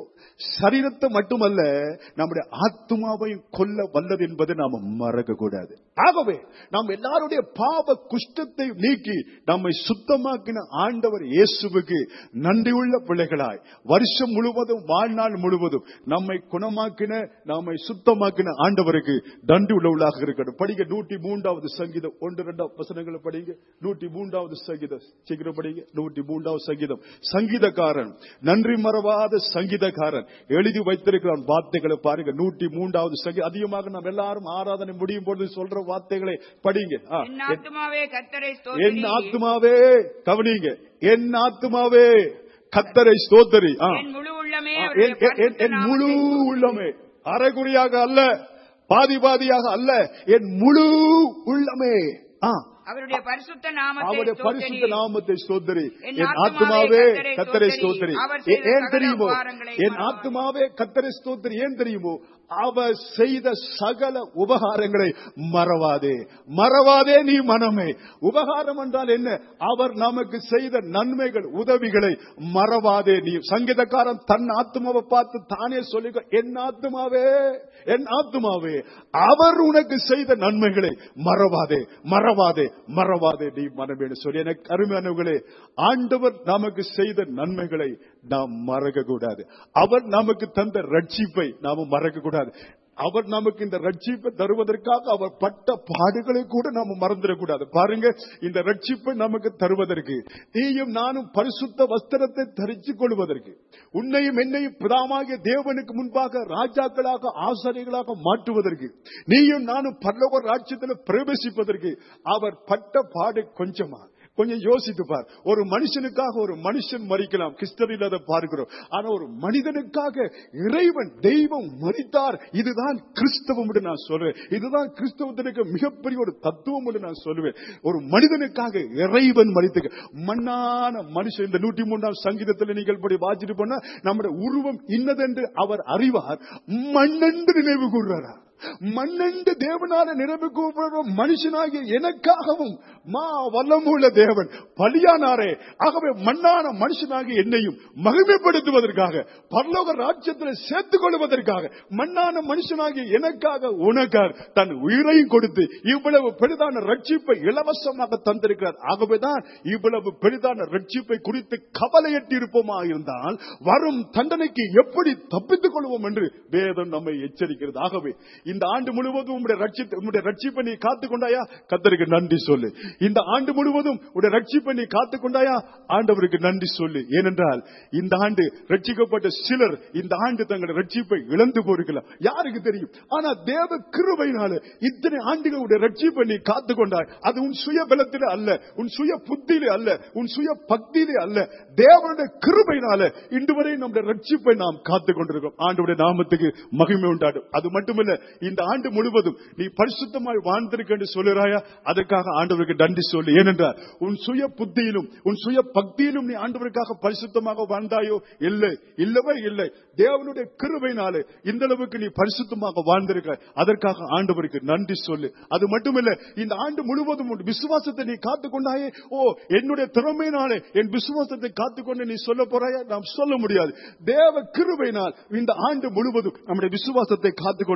சரீரத்தை மட்டுமல்ல நம்முடைய ஆத்மாவையும் கொல்ல வல்லது என்பதை நாம மறக்க கூடாது ஆகவே நாம் எல்லாருடைய பாவ குஷ்டத்தை நீக்கி நம்மை சுத்தமாக்கின ஆண்டவர் இயேசுவுக்கு நன்றியுள்ள பிள்ளைகளாய் வருஷம் முழுவதும் வாழ்நாள் முழுவதும் நம்மை குணமாக்கின நம்மை சுத்தமாக்கின ஆண்டவருக்கு நன்றி உள்ளவர்களாக இருக்கட்டும் படிங்க நூற்றி மூன்றாவது சங்கீதம் ஒன்று இரண்டாவது வசனங்களை படிங்க நூற்றி மூன்றாவது சங்கீதம் சீக்கிரம் படிங்க நூற்றி மூன்றாவது சங்கீதம் சங்கீதக்காரன் நன்றி மறவாத சங்கீதக்காரன் எழுதி வைத்திருக்கிறான் வார்த்தைகளை பாருங்க நூற்றி மூன்றாவது சங்கீதம் அதிகமாக நாம் எல்லாரும் ஆராதனை முடியும் பொழுது சொல்ற வார்த்தைகளை படிங்க ஆ,
என்
என்-
ஆத்துமாவே கத்தரை
என்
ஸ்தோத்திரி.
ஆத்மாவே கவனிங்க என் ஆத்மாவே கத்தரை ஸ்தோத்தரி ஆ.
என் முழு உள்ளமே
ஆ,
அவருடைய
என்- என்- என்-
பரிசுத்த
என் முழு
நாமத்தை
உள்ளமே அரைகுறியாக அல்ல பாதி பாதியாக அல்ல என் முழு உள்ளமே ஆ.
அவருடைய பரிசுத்த நாமத்தை
அவருடைய பரிசுத்த
ஸ்தோத்திரி.
நாமத்தை ஸ்தோத்தரி
என்
என்
ஆத்துமாவே
ஆத்மாவே
கர்த்தரை
கத்தரை
ஸ்தோத்திரி.
ஸ்தோத்தரி
அவர் செய்த
ஏன்
சகல
தெரியுமோ
உபகாரங்களை
என்
மறவாதே.
ஆத்மாவே கத்தரை ஸ்தோத்திரி ஏன் தெரியுமோ அவர் செய்த சகல உபகாரங்களை மறவாதே மறவாதே நீ மனமே உபகாரம் என்றால் என்ன அவர் நமக்கு செய்த நன்மைகள் உதவிகளை மறவாதே நீ சங்கீதக்காரன் தன் ஆத்மாவை பார்த்து தானே சொல்லிக்க என் ஆத்மாவே என் ஆத்மாவே அவர் உனக்கு செய்த நன்மைகளை மறவாதே மறவாதே மறவாதே நீ மனமேனு சொல்லி எனக்கு அருமையானவர்களே ஆண்டவர் நமக்கு செய்த நன்மைகளை நாம் மறக்க கூடாது அவர் நமக்கு தந்த ரட்சிப்பை நாம மறக்க கூடாது அவர் நமக்கு இந்த ரட்சிப்பை தருவதற்காக அவர் பட்ட பாடுகளை கூட நாம மறந்துடக்கூடாது பாருங்க இந்த ரட்சிப்பை நமக்கு தருவதற்கு நீயும் நானும் பரிசுத்த வஸ்திரத்தை தரித்துக் கொள்வதற்கு உன்னையும் என்னையும் பிதாமாகிய தேவனுக்கு முன்பாக ராஜாக்களாக ஆசாரியர்களாக மாற்றுவதற்கு நீயும் நானும் பல்லவ ராஜ்யத்தில் பிரவேசிப்பதற்கு அவர் பட்ட பாடு கொஞ்சமா கொஞ்சம் யோசித்து பார் ஒரு மனுஷனுக்காக ஒரு மனுஷன் மறிக்கலாம் கிறிஸ்தவில் அதை பார்க்கிறோம் ஆனா ஒரு மனிதனுக்காக இறைவன் தெய்வம் மறித்தார் இதுதான் கிறிஸ்தவம் என்று நான் சொல்றேன் இதுதான் கிறிஸ்தவத்திற்கு மிகப்பெரிய ஒரு தத்துவம் என்று நான் சொல்லுவேன் ஒரு மனிதனுக்காக இறைவன் மறித்து மண்ணான மனுஷன் இந்த நூற்றி மூன்றாம் சங்கீதத்தில் நீங்கள் படி வாசிட்டு போனா நம்முடைய உருவம் இன்னதென்று அவர் அறிவார் மண்ணென்று நினைவு கூறுறாரா மண்ணென்று தேவனால நிரம்பி கூப்பிடுற மனுஷனாகிய எனக்காகவும் மா வல்லமுள்ள தேவன் பலியானாரே ஆகவே மண்ணான மனுஷனாகிய என்னையும் மகிமைப்படுத்துவதற்காக பரலோக ராஜ்யத்தில் சேர்த்துக் கொள்வதற்காக மண்ணான மனுஷனாகிய எனக்காக உனக்காக தன் உயிரையும் கொடுத்து இவ்வளவு பெரிதான ரட்சிப்பை இலவசமாக தந்திருக்கிறார் ஆகவேதான் இவ்வளவு பெரிதான ரட்சிப்பை குறித்து கவலையற்றி இருப்போமா இருந்தால் வரும் தண்டனைக்கு எப்படி தப்பித்துக் கொள்வோம் என்று வேதம் நம்மை எச்சரிக்கிறது ஆகவே இந்த ஆண்டு முழுவதும் உங்களுடைய ரட்சித்து உங்களுடைய ரட்சிப்பை நீ காத்துக் கொண்டாயா கத்தருக்கு நன்றி சொல்லு இந்த ஆண்டு முழுவதும் உடைய ரட்சிப்பை நீ காத்துக் கொண்டாயா ஆண்டவருக்கு நன்றி சொல்லு ஏனென்றால் இந்த ஆண்டு ரட்சிக்கப்பட்ட சிலர் இந்த ஆண்டு தங்களுடைய ரட்சிப்பை இழந்து போயிருக்கலாம் யாருக்கு தெரியும் ஆனா தேவ கிருபையினால இத்தனை ஆண்டுகள் உடைய ரட்சிப்பை நீ காத்துக் கொண்டாய் அது உன் சுய பலத்திலே அல்ல உன் சுய புத்தியிலே அல்ல உன் சுய பக்தியிலே அல்ல தேவனுடைய கிருபையினால இன்று வரை நம்முடைய ரட்சிப்பை நாம் காத்துக் கொண்டிருக்கோம் ஆண்டுடைய நாமத்துக்கு மகிமை உண்டாடும் அது மட்டுமல்ல இந்த ஆண்டு முழுவதும் நீ பரிசுத்தமாய் வாழ்ந்திருக்க என்று சொல்லுறாயா அதற்காக ஆண்டவருக்கு நன்றி சொல்லு ஏனென்றால் உன் சுய புத்தியிலும் உன் சுய பக்தியிலும் நீ ஆண்டவருக்காக பரிசுத்தமாக வாழ்ந்தாயோ இல்லை இல்லவே இல்லை தேவனுடைய கிருபையினாலே இந்த அளவுக்கு நீ பரிசுத்தமாக வாழ்ந்திருக்க அதற்காக ஆண்டவருக்கு நன்றி சொல்லு அது மட்டுமல்ல இந்த ஆண்டு முழுவதும் உன் விசுவாசத்தை நீ காத்துக்கொண்டாயே ஓ என்னுடைய திறமையினாலே என் விசுவாசத்தை காத்துக்கொண்டு நீ சொல்ல போறாயா நாம் சொல்ல முடியாது தேவ கிருபையினால் இந்த ஆண்டு முழுவதும் நம்முடைய விசுவாசத்தை காத்துக்கொண்டோம் மரண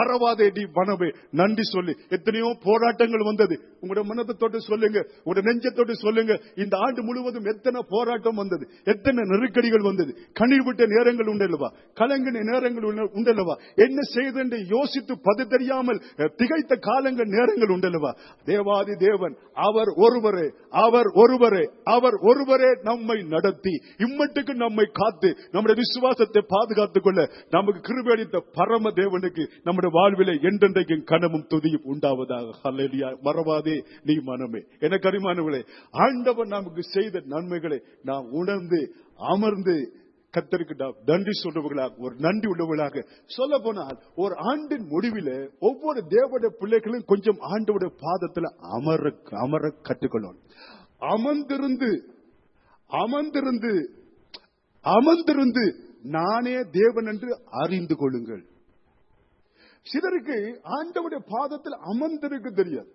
மறவாதே நீ மனமே நன்றி சொல்லி எத்தனையோ போராட்டங்கள் வந்தது உங்களோட மனத்தை தொட்டு சொல்லுங்க உங்களோட நெஞ்சத்தோடு சொல்லுங்க இந்த ஆண்டு முழுவதும் எத்தனை போராட்டம் வந்தது எத்தனை நெருக்கடிகள் வந்தது கண்ணீர் விட்ட நேரங்கள் உண்டல்லவா கலங்கின நேரங்கள் உண்டு- உண்டல்லவா என்ன செய்தென்று யோசித்து பது தெரியாமல் அஹ், திகைத்த காலங்கள் நேரங்கள் உண்டல்லவா தேவாதி தேவன் அவர் ஒருவரே அவர் ஒருவரே அவர் ஒருவரே நம்மை நடத்தி இம்மட்டுக்கு நம்மை காத்து நம்முடைய விசுவாசத்தை பாதுகாத்துக் கொள்ள நமக்கு கிருபை அளித்த பரம தேவனுக்கு நம்முடைய வாழ்விலே என்றென்றைக்கும் கனமும் துதியும் உண்டாவதாக ஹல்லேலூயா மறவாதே நீ மனமே என கரிமானவர்களே ஆண்டவர் நமக்கு செய்த நன்மைகளை நாம் உணர்ந்து அமர்ந்து கத்தருக்கு நாம் நன்றி சொல்றவர்களாக ஒரு நன்றி உள்ளவர்களாக சொல்ல போனால் ஒரு ஆண்டின் முடிவில ஒவ்வொரு தேவனுடைய பிள்ளைகளும் கொஞ்சம் ஆண்டோட பாதத்துல அமர அமர கற்றுக்கொள்ளணும் அமர்ந்திருந்து அமர்ந்திருந்து அமர்ந்திருந்து நானே தேவன் என்று அறிந்து கொள்ளுங்கள் சிலருக்கு ஆண்டவுடைய பாதத்தில் அமர்ந்திருக்க தெரியாது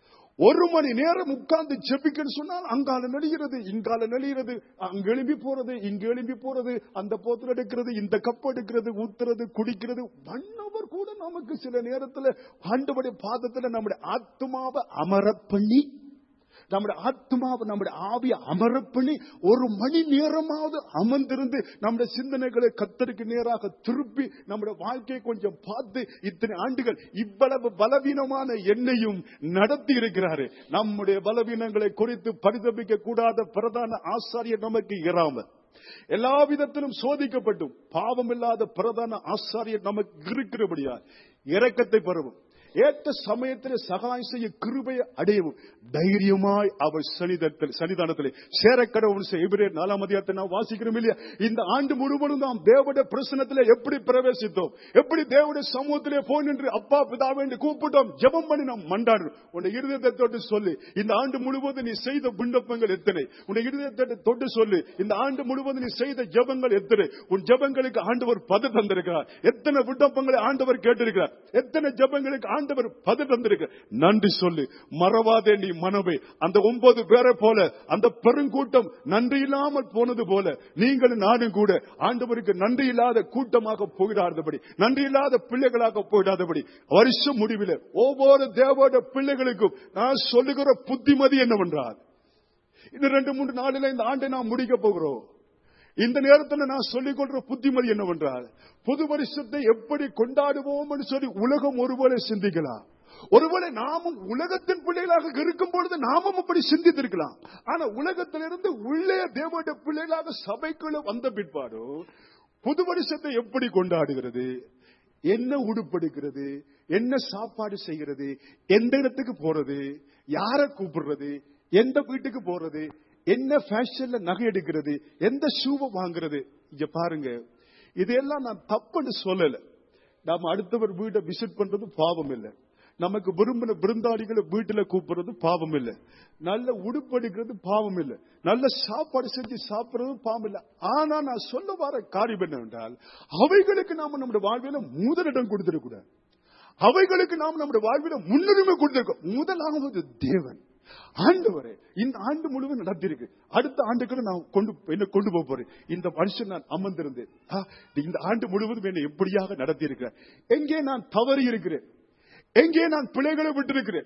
ஒரு மணி நேரம் உட்கார்ந்து ஜெபிக்கன்னு சொன்னால் அங்கால நெளிகிறது இங்கால நெளிகிறது அங்க எழும்பி போறது இங்க எழும்பி போறது அந்த போத்துல எடுக்கிறது இந்த கப் எடுக்கிறது ஊத்துறது குடிக்கிறது மன்னவர் கூட நமக்கு சில நேரத்துல ஆண்டவுடைய பாதத்துல நம்முடைய ஆத்மாவை அமர பண்ணி நம்முடைய ஆத்மாவை நம்முடைய ஆவியை அமர பண்ணி ஒரு மணி நேரமாவது அமர்ந்திருந்து நம்முடைய சிந்தனைகளை கத்தருக்கு நேராக திருப்பி நம்முடைய வாழ்க்கையை கொஞ்சம் பார்த்து இத்தனை ஆண்டுகள் இவ்வளவு பலவீனமான எண்ணையும் நடத்தி இருக்கிறாரு நம்முடைய பலவீனங்களை குறித்து பரிதபிக்க கூடாத பிரதான ஆசாரியர் நமக்கு இராமல் எல்லா விதத்திலும் சோதிக்கப்பட்டும் பாவமில்லாத பிரதான ஆசாரியர் நமக்கு இருக்கிறபடியா இரக்கத்தை பெறவும் ஏற்ற சமயத்தில் சகாயம் செய்ய கிருபையை அடையவும் தைரியமாய் அவர் சனிதத்தில் சன்னிதானத்தில் சேரக்கடவுள் எபிரேர் நாலாம் அதிகாரத்தை நாம் வாசிக்கிறோம் இல்லையா இந்த ஆண்டு முழுவதும் நாம் தேவடைய பிரசனத்தில் எப்படி பிரவேசித்தோம் எப்படி தேவடைய சமூகத்திலே போய் நின்று அப்பா பிதாவே என்று கூப்பிட்டோம் ஜெபம் பண்ணி நாம் மண்டாடுறோம் உன்னை இருதயத்தை தொட்டு சொல்லி இந்த ஆண்டு முழுவதும் நீ செய்த விண்ணப்பங்கள் எத்தனை உன்னை இருதயத்தை தொட்டு சொல்லி இந்த ஆண்டு முழுவதும் நீ செய்த ஜெபங்கள் எத்தனை உன் ஜெபங்களுக்கு ஆண்டவர் பது தந்திருக்கிறார் எத்தனை விண்ணப்பங்களை ஆண்டவர் கேட்டிருக்கிறார் எத்தனை ஜெபங்களுக்கு ஆண்டவர் பது தந்திருக்கிறார் நன்றி சொல்லு மறவாதே நீ மனமே அந்த ஒன்பது பேரை போல அந்த பெருங்கூட்டம் நன்றி இல்லாமல் போனது போல நீங்களும் நானும் கூட ஆண்டவருக்கு நன்றி இல்லாத கூட்டமாக போயிடாதபடி நன்றி இல்லாத பிள்ளைகளாக போயிடாதபடி வருஷம் முடிவில் ஒவ்வொரு தேவோட பிள்ளைகளுக்கும் நான் சொல்லுகிற புத்திமதி என்னவென்றால் இன்னும் ரெண்டு மூன்று நாளில இந்த ஆண்டை நாம் முடிக்க போகிறோம் இந்த நேரத்தில் நான் சொல்லிக் கொள்ற புத்திமதி என்னவென்றால் புது வருஷத்தை எப்படி கொண்டாடுவோம் சொல்லி உலகம் ஒருவேளை சிந்திக்கலாம் ஒருவேளை நாமும் உலகத்தின் பிள்ளைகளாக இருக்கும் பொழுது நாமும் அப்படி சிந்தித்திருக்கலாம் ஆனா உலகத்திலிருந்து உள்ளே தேவனுடைய பிள்ளைகளாக சபைக்குள்ள வந்த பிற்பாடு புது வருஷத்தை எப்படி கொண்டாடுகிறது என்ன உடுப்படுகிறது என்ன சாப்பாடு செய்கிறது எந்த இடத்துக்கு போறது யாரை கூப்பிடுறது எந்த வீட்டுக்கு போறது என்ன ஃபேஷன்ல நகை எடுக்கிறது எந்த ஷூவை வாங்குறது இங்க பாருங்க இதெல்லாம் நான் தப்புன்னு சொல்லல நாம அடுத்தவர் வீட்டை விசிட் பண்றது பாவம் இல்லை நமக்கு விரும்பின விருந்தாளிகளை வீட்டுல கூப்பிடுறது பாவம் இல்லை நல்ல உடுப்படிக்கிறது பாவம் இல்லை நல்ல சாப்பாடு செஞ்சு சாப்பிடுறது பாவம் இல்லை ஆனா நான் சொல்ல வர காரியம் என்னவென்றால் அவைகளுக்கு நாம நம்முடைய வாழ்வில முதலிடம் கொடுத்திடக்கூடாது அவைகளுக்கு நாம் நம்முடைய வாழ்வில முன்னுரிமை கொடுத்திருக்கோம் முதலாவது தேவன் ஆண்டவரே இந்த ஆண்டு முழுவதும் நடத்திருக்கு அடுத்த ஆண்டுக்கு நான் கொண்டு என்ன கொண்டு போக போறேன் இந்த வருஷம் நான் அமர்ந்திருந்தேன் ஆ, இந்த ஆண்டு முழுவதும் என்னை எப்படியாக நடத்தி இருக்கிறேன் எங்கே நான் தவறி இருக்கிறேன் எங்கே நான் பிழைகளை விட்டிருக்கிறேன்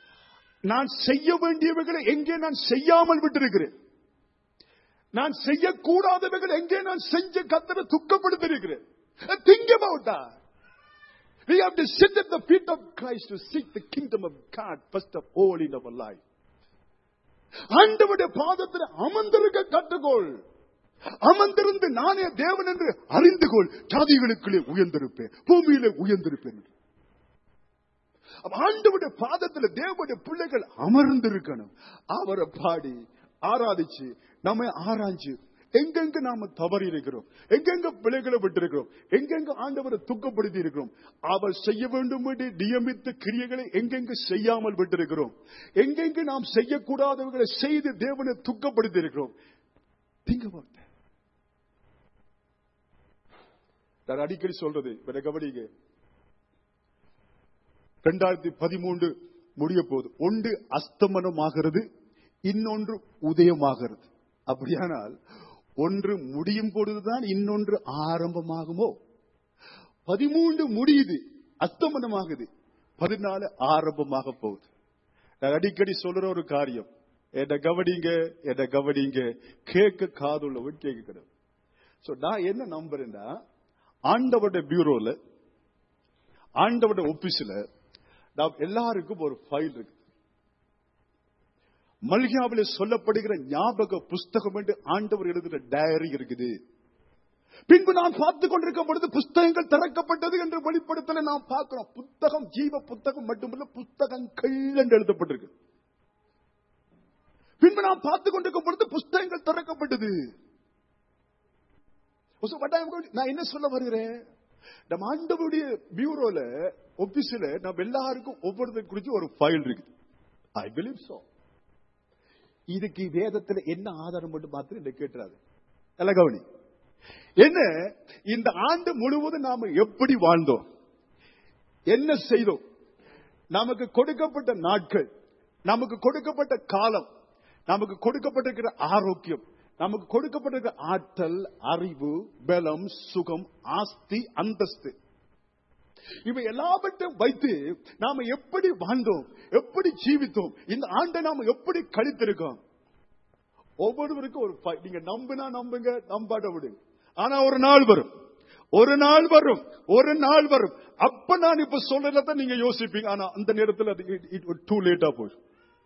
நான் செய்ய வேண்டியவைகளை எங்கே நான் செய்யாமல் விட்டிருக்கிறேன் நான் செய்யக்கூடாதவைகள் எங்கே நான் செஞ்ச கத்தரை துக்கப்படுத்திருக்கிறேன் think about that We have to sit at the feet of Christ to seek the kingdom of God first of all in our life. ஆண்டவருடைய பாதத்தில் அமர்ந்திருக்க கற்றுக்கொள் அமர்ந்திருந்து நானே தேவன் என்று அறிந்து கொள் ஜாதிகளுக்குள்ளே உயர்ந்திருப்பேன் பூமியிலே உயர்ந்திருப்பேன் அப்ப ஆண்டவருடைய பாதத்தில் தேவனுடைய பிள்ளைகள் அமர்ந்திருக்கணும் அவரை பாடி ஆராதிச்சு நம்மை ஆராய்ஞ்சு எங்கெங்க நாம தவறி இருக்கிறோம் எங்கெங்க பிள்ளைகளை விட்டிருக்கிறோம் எங்கெங்க ஆண்டவரை துக்கப்படுத்தி இருக்கிறோம் அவர் செய்ய வேண்டும் என்று நியமித்த கிரியைகளை எங்கெங்க செய்யாமல் விட்டிருக்கிறோம் எங்கெங்க நாம் செய்யக்கூடாதவர்களை செய்து தேவனை துக்கப்படுத்தி இருக்கிறோம் திங்க நான் அடிக்கடி சொல்றது இவரை கவனிங்க ரெண்டாயிரத்தி பதிமூன்று முடிய போகுது ஒன்று அஸ்தமனமாகிறது இன்னொன்று உதயமாகிறது அப்படியானால் ஒன்று முடியும் பொழுதுதான் இன்னொன்று ஆரம்பமாகுமோ பதிமூன்று முடியுது அஸ்தமனமாகுது பதினாலு ஆரம்பமாக போகுது நான் அடிக்கடி சொல்ற ஒரு காரியம் என்ன கவனிங்க என்ன கவனிங்க கேட்க காதுள்ளவன் கேட்கிறது சோ நான் என்ன நம்புறேன்னா ஆண்டவருடைய பியூரோல ஆண்டவருடைய ஆபீஸ்ல நாம் எல்லாருக்கும் ஒரு ஃபைல் இருக்கு மல்கியாவிலே சொல்லப்படுகிற ஞாபக புஸ்தகம் என்று ஆண்டவர் எழுதுகிற டயரி இருக்குது பின்பு நான் பார்த்து கொண்டிருக்கும் பொழுது புஸ்தகங்கள் திறக்கப்பட்டது என்று வெளிப்படுத்தல நாம் பார்க்கிறோம் புத்தகம் ஜீவ புத்தகம் மட்டுமல்ல புத்தகங்கள் என்று எழுதப்பட்டிருக்கு பின்பு நாம் பார்த்து கொண்டிருக்கும் பொழுது புஸ்தகங்கள் திறக்கப்பட்டது So what I am going- நான் என்ன சொல்ல வருகிறேன் நம்ம ஆண்டவருடைய பியூரோல ஆபீஸ்ல நம்ம எல்லாருக்கும் ஒவ்வொருத்தர் குறித்து ஒரு ஃபைல் இருக்கு ஐ பிலீவ் சோ இதுக்கு வேதத்துல என்ன ஆதாரம் மட்டும் பார்த்து என்ன கேட்டுறாது நல்ல கவனி என்ன இந்த ஆண்டு முழுவதும் நாம எப்படி வாழ்ந்தோம் என்ன செய்தோம் நமக்கு கொடுக்கப்பட்ட நாட்கள் நமக்கு கொடுக்கப்பட்ட காலம் நமக்கு கொடுக்கப்பட்டிருக்கிற ஆரோக்கியம் நமக்கு கொடுக்கப்பட்டிருக்கிற ஆற்றல் அறிவு பலம் சுகம் ஆஸ்தி அந்தஸ்து இவை எல்லாவற்றையும் வைத்து நாம எப்படி வாழ்ந்தோம் எப்படி ஜீவித்தோம் இந்த ஆண்டை நாம எப்படி கழித்திருக்கோம் ஒவ்வொருவருக்கும் ஒரு ப- நீங்க நம்புனா நம்புங்க நம்பாட்ட விடுங்க ஆனா ஒரு நாள் வரும் ஒரு நாள் வரும் ஒரு நாள் வரும் அப்ப நான் இப்ப சொல்றத நீங்க யோசிப்பீங்க ஆனா அந்த நேரத்தில் அது டூ லேட்டா போயிடும்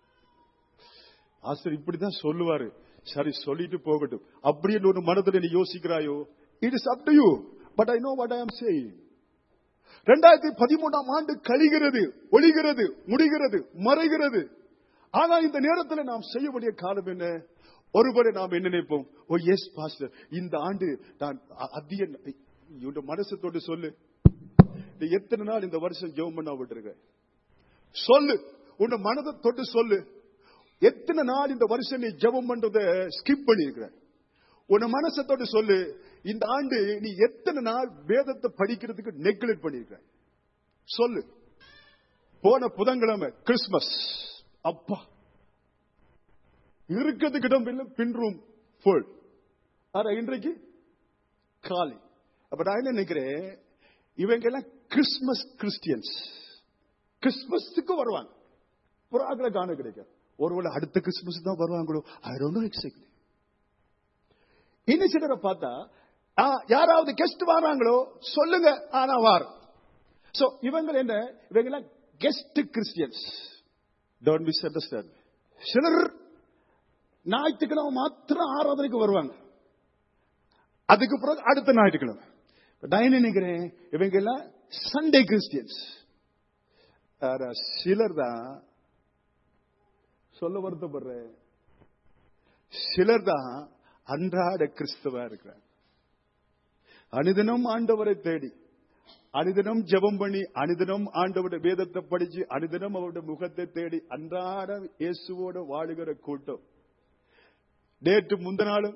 ஆசிரியர் இப்படிதான் சொல்லுவாரு சரி சொல்லிட்டு போகட்டும் அப்படின்னு ஒரு மனதில் நீ யோசிக்கிறாயோ it is up to you but I know what I am saying ரெண்டாயிரத்தி பதிமூணாம் ஆண்டு கழிகிறது ஒளிகிறது முடிகிறது மறைகிறது ஆனா இந்த நேரத்தில் நாம் செய்ய வேண்டிய காலம் என்ன ஒருவரை நாம் என்ன நினைப்போம் ஓ எஸ் பாஸ்டர் இந்த ஆண்டு நான் அ- அதிக இவன் மனசு தொட்டு சொல்லு நீ எத்தனை நாள் இந்த வருஷம் ஜெபம் பண்ண விட்டுருக்க சொல்லு உன் மனதை தொட்டு சொல்லு எத்தனை நாள் இந்த வருஷம் நீ ஜெபம் பண்றத ஸ்கிப் பண்ணிருக்கிற உன் மனசை தொட்டு சொல்லு இந்த ஆண்டு நீ எத்தனை நாள் வேதத்தை படிக்கிறதுக்கு நெக்லெக்ட் பண்ணிருக்க சொல்லு போன புதன்கிழமை கிறிஸ்துமஸ் அப்பா இருக்கிறதுக்கு இடம் இல்லை பின் ரூம் ஃபுல் ஆனா இன்றைக்கு காலி அப்ப நான் என்ன நினைக்கிறேன் இவங்க எல்லாம் கிறிஸ்துமஸ் கிறிஸ்டியன்ஸ் கிறிஸ்துமஸுக்கு வருவாங்க புறாக்களை காண கிடைக்கும் ஒருவேளை அடுத்த கிறிஸ்துமஸ் தான் வருவாங்களோ ஐ டோன்ட் நோ எக்ஸாக்ட்லி இன்னும் சிலரை பார்த்தா ஆ, யாராவது கெஸ்ட் வராங்களோ சொல்லுங்க ஆனா வார் சோ இவங்க என்ன இவங்க எல்லாம் guest Christians don't misunderstand சிலர் ஞாயிற்றுக்கிழமை மாத்திரம் ஆராதனைக்கு வருவாங்க அதுக்கு பிறகு அடுத்த ஞாயிற்றுக்கிழமை இப்ப நான் என்ன நினைக்கிறேன் இவங்க எல்லாம் சண்டே கிறிஸ்டியன்ஸ் ஆனா சிலர் தான் சொல்ல வருத்தப்படுறேன் சிலர் தான் அன்றாட கிறிஸ்தவா இருக்கிறார் அனுதினம் ஆண்டவரை தேடி அனுதினம் ஜெபம் பண்ணி அனுதினம் ஆண்டவருடைய வேதத்தை படிச்சு அனுதினம் அவருடைய முகத்தை தேடி அன்றாட இயேசுவோட வாழுகிற கூட்டம் நேற்று முந்த நாளும்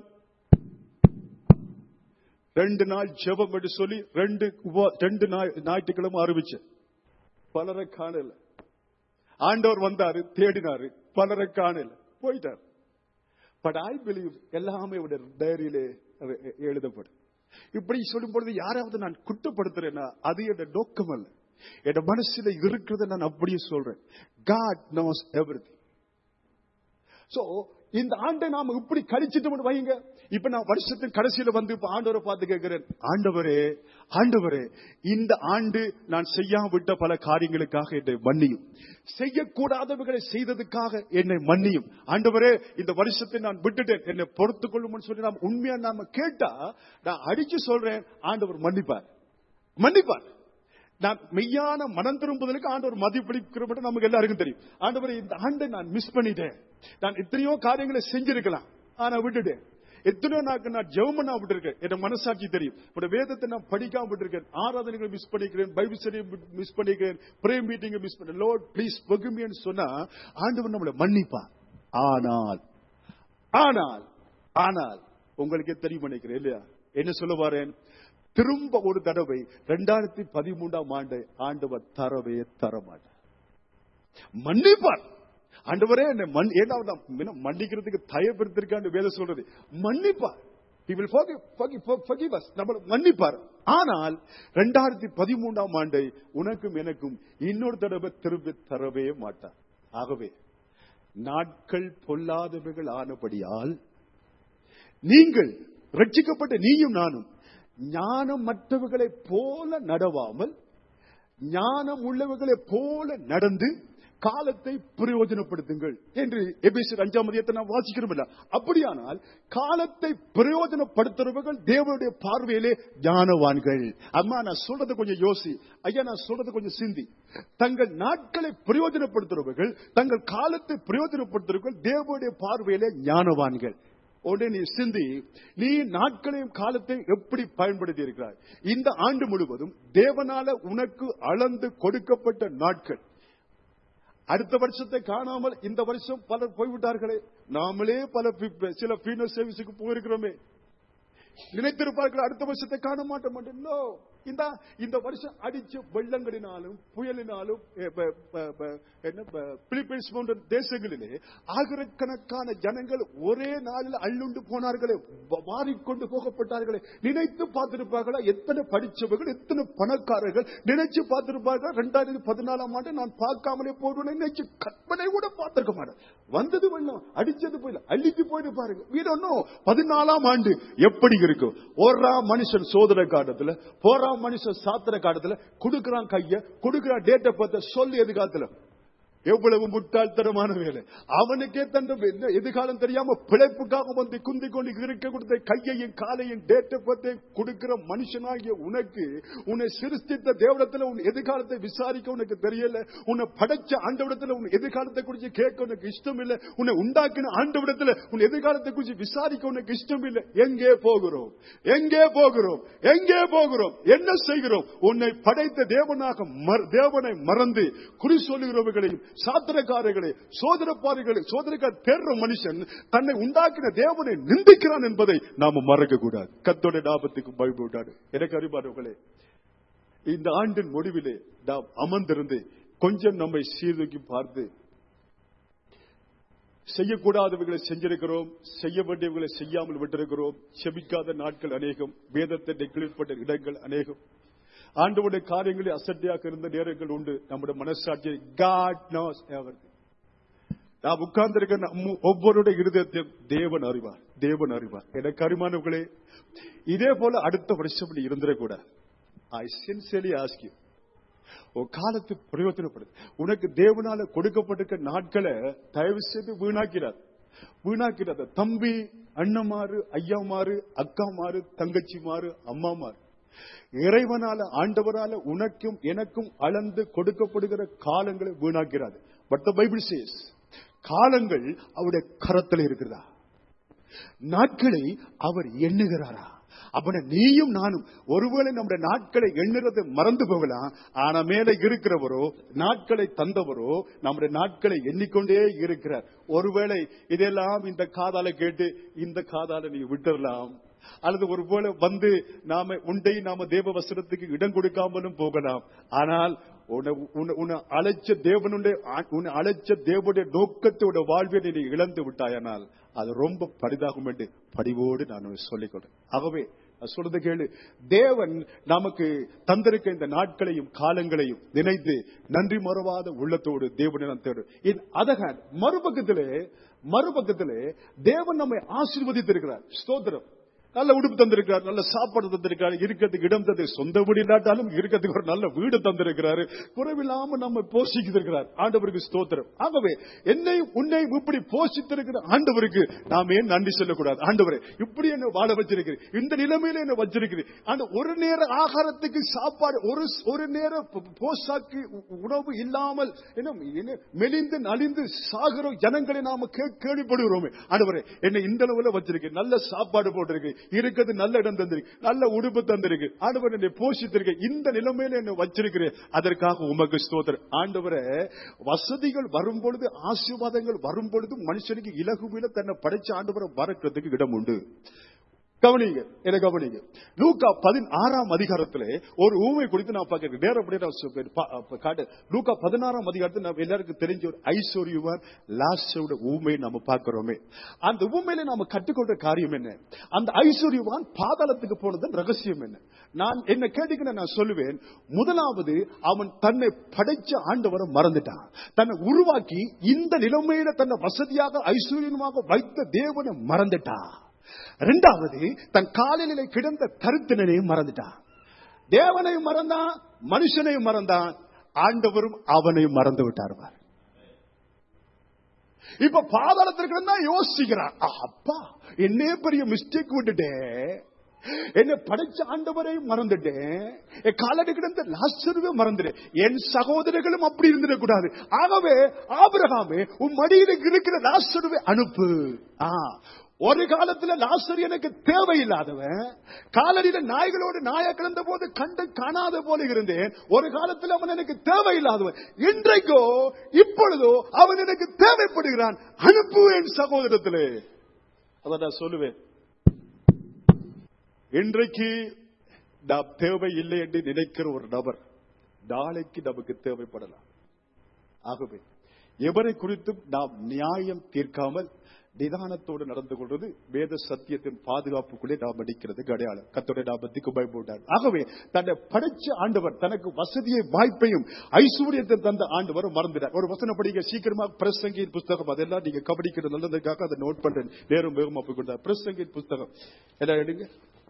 ரெண்டு நாள் ஜெபம் என்று சொல்லி ரெண்டு உப- ரெண்டு நாய்- ஞாயிற்றுக்கிழமை அறிவிச்சேன் பலரை காணல ஆண்டவர் வந்தாரு தேடினாரு பலரை காணல போயிட்டார் பட் ஐ பிலீவ் எல்லாமே அவருடைய டைரியிலே அது எ- எழுதப்படும் இப்படி சொல்லும் பொழுது யாராவது நான் குற்றப்படுத்துறேன்னா அது என் நோக்கம் அல்ல என் மனசுல இருக்கிறத நான் அப்படியே சொல்றேன் காட் knows everything சோ இந்த ஆண்டை நாம இப்படி கழிச்சிட்டு வைங்க இப்ப நான் வருஷத்தின் கடைசியில வந்து இப்ப ஆண்டவரை பார்த்து கேட்கிறேன் ஆண்டவரே ஆண்டவரே இந்த ஆண்டு நான் செய்யாம விட்ட பல காரியங்களுக்காக என்னை மன்னியும் செய்யக்கூடாதவைகளை செய்ததுக்காக என்னை மன்னியும் ஆண்டவரே இந்த வருஷத்தை நான் விட்டுட்டேன் என்னை பொறுத்துக் கொள்ளும்னு சொல்லி நாம் உண்மையா நாம கேட்டா நான் அடிச்சு சொல்றேன் ஆண்டவர் மன்னிப்பார் மன்னிப்பார் நான் மெய்யான மனம் திரும்புதலுக்கு ஆண்டவர் மதிப்பளிக்கிற மட்டும் நமக்கு எல்லாருக்கும் தெரியும் ஆண்டவர் இந்த ஆண்டை நான் மிஸ் பண்ணிட்டேன் நான் எத்தனையோ காரியங்களை செஞ்சிருக்கலாம் ஆனா விட்டுட்டேன் எத்தனையோ நாக்கு நான் ஜெபம் பண்ணா விட்டுருக்கேன் என் மனசாட்சி தெரியும் உடைய வேதத்தை நான் படிக்காம விட்டுருக்கேன் ஆராதனைகளை மிஸ் பண்ணிக்கிறேன் பைபிள் ஸ்டடியை மிஸ் பண்ணிக்கிறேன் பிரே மீட்டிங்கை மிஸ் பண்ண லோட் ப்ளீஸ் பகுமின்னு சொன்னா ஆண்டவர் நம்மளை மன்னிப்பார் ஆனால் ஆனால் ஆனால் உங்களுக்கே தெரியும் நினைக்கிறேன் இல்லையா என்ன சொல்ல வரேன் திரும்ப ஒரு தடவை ரெண்டாயிரத்தி பதிமூன்றாம் ஆண்டு ஆண்டவர் தரவே தரமாட்டார் மன்னிப்பார் ஆண்டவரே என்னை மன் ஏன்னா நான் என்ன மன்னிக்கிறதுக்கு தயப்படுத்திருக்கான்னு வேலை சொல்றது மன்னிப்பார் He will forgive, forgive, forgive us. நம்மளை மன்னிப்பார் ஆனால் ரெண்டாயிரத்தி பதிமூன்றாம் ஆண்டை உனக்கும் எனக்கும் இன்னொரு தடவை திரும்பி தரவே மாட்டார் ஆகவே நாட்கள் பொல்லாதவைகள் ஆனபடியால் நீங்கள் ரட்சிக்கப்பட்ட நீயும் நானும் ஞானம் மற்றவர்களைப் போல நடவாமல் ஞானம் உள்ளவர்களைப் போல நடந்து காலத்தை பிரயோஜனப்படுத்துங்கள் என்று எபேசியர் அஞ்சாம் அதிகத்தை நாம் வாசிக்கிறோம் இல்ல அப்படியானால் காலத்தை பிரயோஜனப்படுத்துறவர்கள் தேவனுடைய பார்வையிலே ஞானவான்கள் அம்மா நான் சொல்றதை கொஞ்சம் யோசி ஐயா நான் சொல்றதை கொஞ்சம் சிந்தி தங்கள் நாட்களை பிரயோஜனப்படுத்துறவர்கள் தங்கள் காலத்தை பிரயோஜனப்படுத்துறவர்கள் தேவனுடைய பார்வையிலே ஞானவான்கள் உடனே நீ சிந்தி நீ நாட்களையும் காலத்தையும் எப்படி பயன்படுத்தி இருக்கிறாய் இந்த ஆண்டு முழுவதும் தேவனால உனக்கு அளந்து கொடுக்கப்பட்ட நாட்கள் அடுத்த வருஷத்தை காணாமல் இந்த வருஷம் பலர் போய்விட்டார்களே நாமளே பல பி- சில பீனல் சர்வீஸுக்கு போயிருக்கிறோமே நினைத்திருப்பார்கள் அடுத்த வருஷத்தை காண மாட்ட மாட்டோம் No. இந்த இந்த வருஷம் அடிச்ச வெள்ளங்களினாலும் புயலினாலும் எ, ப, ப, ப, என்ன ப, பிலிப்பைன்ஸ் போன்ற தேசங்களிலே ஆயிரக்கணக்கான ஜனங்கள் ஒரே நாளில் அள்ளுண்டு போனார்களே வ- வாரிக்கொண்டு போகப்பட்டார்களே நினைத்து பார்த்திருப்பார்களா எத்தனை படிச்சவர்கள் எத்தனை பணக்காரர்கள் நினைச்சு பார்த்திருப்பார்கள் ரெண்டாயிரத்தி பதினாலாம் ஆண்டு நான் பார்க்காமலே போடுவேன் நினைச்சு கற்பனை கூட பார்த்திருக்க மாட்டேன் வந்தது வெள்ளம் அடிச்சது போயில அள்ளிட்டு போயிட்டு பாருங்க வீடொன்னும் பதினாலாம் ஆண்டு எப்படி இருக்கும் ஒரு மனுஷன் சோதனை காலத்துல போறான் மனுஷன் சாத்திர காலத்துல கொடுக்கறான் கைய கொடுக்கறான் டேட்டை பார்த்த சொல்லு எதிர்காலத்துல எவ்வளவு முட்டாள்தனமான வேலை அவனுக்கே தன் என்ன எதிர்காலம் தெரியாம பிழைப்புக்காக வந்து குந்தி கொண்டு இருக்க கொடுத்த கையையும் காலையும் டேட்டை பத்தி கொடுக்கிற மனுஷனாகிய உனக்கு உன்னை சிருஷ்டித்த தேவடத்துல உன் எதிர்காலத்தை விசாரிக்க உனக்கு தெரியல உன்னை படைச்ச ஆண்டவிடத்துல உன் எதிர்காலத்தை குறிச்சு கேட்க உனக்கு இஷ்டம் இல்ல உன்னை உண்டாக்கின ஆண்டவிடத்துல உன் எதிர்காலத்தை குறிச்சு விசாரிக்க உனக்கு இஷ்டம் இல்ல எங்கே போகிறோம் எங்கே போகிறோம் எங்கே போகிறோம் என்ன செய்கிறோம் உன்னை படைத்த தேவனாக மற- தேவனை மறந்து குறி சொல்லுகிறவர்களையும் சாத்திரக்காரர்களை சோதரப்பாரிகளை சோதனைக்கார தேர்ற மனுஷன் தன்னை உண்டாக்கின தேவனை நிந்திக்கிறான் என்பதை நாம மறக்க கூடாது கத்தோட லாபத்துக்கு பயப்படாது எனக்கு அறிவார்களே இந்த ஆண்டின் முடிவிலே நாம் அமர்ந்திருந்து கொஞ்சம் நம்மை சீர்தூக்கி பார்த்து செய்யக்கூடாதவர்களை செஞ்சிருக்கிறோம் செய்ய வேண்டியவர்களை செய்யாமல் விட்டிருக்கிறோம் செபிக்காத நாட்கள் அநேகம் வேதத்தை நெகிழ்ப்பட்ட இடங்கள் அநேகம் ஆண்டவுடைய காரியங்களில் அசட்டையாக இருந்த நேரங்கள் உண்டு நம்முடைய மனசாட்சியை காட் knows everything. நாம் உட்கார்ந்திருக்க நம்ம ஒவ்வொருடைய இருதயத்தையும் தேவன் அறிவார் தேவன் அறிவார் எனக்கு அருமானவர்களே இதே போல அடுத்த வருஷம் நீ இருந்துடக்கூடாது ஐ சின்சியர்லி ஆஸ்க் யூ உன் காலத்து பிரயோஜனப்படு உனக்கு தேவனால கொடுக்கப்பட்டிருக்க நாட்களை தயவு செய்து வீணாக்கிறார் வீணாக்கிறாத தம்பி அண்ணமாறு ஐயாமாறு அக்காமாறு தங்கச்சிமாறு அம்மாமாறு இறைவனால ஆண்டவரால உனக்கும் எனக்கும் அளந்து கொடுக்கப்படுகிற காலங்களை வீணாக்கிறாது பட் த பைபிள் சேஸ் காலங்கள் அவருடைய கரத்தில் இருக்கிறதா நாட்களை அவர் எண்ணுகிறாரா அப்ப நீயும் நானும் ஒருவேளை நம்முடைய நாட்களை எண்ணுறதை மறந்து போகலாம் ஆனா மேல இருக்கிறவரோ நாட்களை தந்தவரோ நம்முடைய நாட்களை எண்ணிக்கொண்டே இருக்கிறார் ஒருவேளை இதெல்லாம் இந்த காதால கேட்டு இந்த காதால நீ விட்டுறலாம் அல்லது ஒருவேளை வந்து நாம உண்டை நாம தேவ வசனத்துக்கு இடம் கொடுக்காமலும் போகலாம் ஆனால் உன்னை உன்னை- உன்னை அழைச்ச தேவனுடைய உன்னை அழைச்ச தேவனுடைய நோக்கத்தோட வாழ்வை நீ இழந்து விட்டாயானால் அது ரொம்ப பரிதாகும் என்று படிவோடு நான் உனக்கு சொல்லிக் கொடுறேன் ஆகவே நான் சொல்றது கேளு தேவன் நமக்கு தந்திருக்க இந்த நாட்களையும் காலங்களையும் நினைத்து நன்றி மறவாத உள்ளத்தோடு தேவனை நான் தேடும் இன் அதகான் மறுபக்கத்திலே மறுபக்கத்திலே தேவன் நம்மை ஆசீர்வதித்திருக்கிறார் ஸ்தோத்திரம் நல்ல உடுப்பு தந்திருக்கிறார் நல்ல சாப்பாடு தந்திருக்கிறார் இருக்கிறதுக்கு இடம் தந்து சொந்த வீடு இல்லாட்டாலும் இருக்கிறதுக்கு ஒரு நல்ல வீடு தந்திருக்கிறாரு குறைவில்லாம நம்ம போஷித்திருக்கிறார் ஆண்டவருக்கு ஸ்தோத்திரம் ஆகவே என்னை உன்னை இப்படி போஷித்திருக்கிற ஆண்டவருக்கு நாம் ஏன் நன்றி சொல்லக்கூடாது ஆண்டவரே இப்படி என்ன வாழ வச்சிருக்கிறேன் இந்த நிலைமையில என்ன வச்சிருக்கிறேன் அந்த ஒரு நேர ஆகாரத்துக்கு சாப்பாடு ஒரு ஒரு நேர போ- போஷாக்கு உ- உணவு இல்லாமல் என்ன என்ன மெலிந்து நலிந்து சாகிற ஜனங்களை நாம கே- கேள்விப்படுகிறோமே ஆண்டவரே என்னை இந்த அளவுல வச்சிருக்கேன் நல்ல சாப்பாடு போட்டிருக்கு இருக்கிறது நல்ல இடம் தந்திருக்கு நல்ல உடுப்பு தந்திருக்கு ஆண்டவர் என்னை போஷித்திருக்கு இந்த நிலைமையில என்ன வச்சிருக்கிறேன் அதற்காக உமக்கு ஸ்தோத்திரம் ஆண்டவரே வசதிகள் வரும் பொழுது ஆசீர்வாதங்கள் வரும் பொழுது மனுஷனுக்கு இலகுவில தன்னை படைச்ச ஆண்டவரை மறக்கிறதுக்கு இடம் உண்டு கவனிங்க என்ன கவனிங்க லூக்கா பதினாறாம் அதிகாரத்திலே ஒரு ஊமை குறித்து நான் பார்க்கிறேன் நேரம் அப்படியே நான் சொல்றேன். பா- பா- காட்டு லூக்கா பதினாறாம் அதிகாரத்தில் நம்ம எல்லாருக்கும் தெரிஞ்ச ஒரு ஐஸ்வர்யவான் லாசோட ஊமையை நம்ம பார்க்கிறோமே அந்த ஊமையில நாம கற்றுக்கொண்ட காரியம் என்ன அந்த ஐஸ்வர்யவான் பாதாளத்துக்கு போனதன் ரகசியம் என்ன நான் என்ன கேட்டீங்கன்னா நான் சொல்லுவேன் முதலாவது அவன் தன்னை படைச்ச ஆண்டவரை மறந்துட்டான் தன்னை உருவாக்கி இந்த நிலைமையில தன்னை வசதியாக ஐஸ்வர்யமாக வைத்த தேவனை மறந்துட்டான் இரண்டாவது தன் காலிலே கிடந்த கருத்தினையும் மறந்துட்டான் தேவனையும் மறந்தான் மனுஷனையும் மறந்தான் ஆண்டவரும் அவனையும் மறந்து விட்டார் பாரு. இப்ப பாதாளத்திற்கு தான் யோசிக்கிறான் ஆ, அப்பா என்னே பெரிய மிஸ்டேக் விட்டுட்டேன் என்ன படைச்ச ஆண்டவரையும் மறந்துட்டேன் என் காலடி கிடந்த லாசருவே மறந்துட்டேன் என் சகோதரர்களும் அப்படி இருந்துடக்கூடாது ஆகவே ஆபிரகாமே உன் மடியில இருக்கிற லாசருவே அனுப்பு ஆ ஒரு காலத்துல லாசர் எனக்கு தேவையில்லாதவன் காலடியில நாய்களோடு நாய கிடந்த போது கண்டு காணாத போல இருந்தேன் ஒரு காலத்துல அவன் எனக்கு தேவையில்லாதவன் இன்றைக்கோ இப்பொழுதோ அவன் எனக்கு தேவைப்படுகிறான் அனுப்பு என் சகோதரத்திலே அதை நான் சொல்லுவேன் இன்றைக்கு நாம் தேவை இல்லை என்று நினைக்கிற ஒரு நபர் நாளைக்கு நமக்கு தேவைப்படலாம் ஆகவே எவரை குறித்தும் நாம் நியாயம் தீர்க்காமல் நிதானத்தோடு நடந்து கொள்வது வேத சத்தியத்தின் பாதுகாப்புக்குள்ளே நாம் அடிக்கிறது அடையாளம் கத்தோட நாமத்துக்கு பயப்பட்டார் ஆகவே தன்னை படைச்ச ஆண்டவர் தனக்கு வசதியை வாய்ப்பையும் ஐஸ்வர்யத்தை தந்த ஆண்டவர் மறந்துட்டார் ஒரு வசனம் படிக்க சீக்கிரமா பிரசங்கின் புஸ்தகம் அதெல்லாம் நீங்க கபடிக்கிறது நல்லதுக்காக அதை நோட் பண்றேன் நேரம் வேகமா போய் கொண்டார் பிரசங்கின் புஸ்தகம் எல்லாம் எடுங்க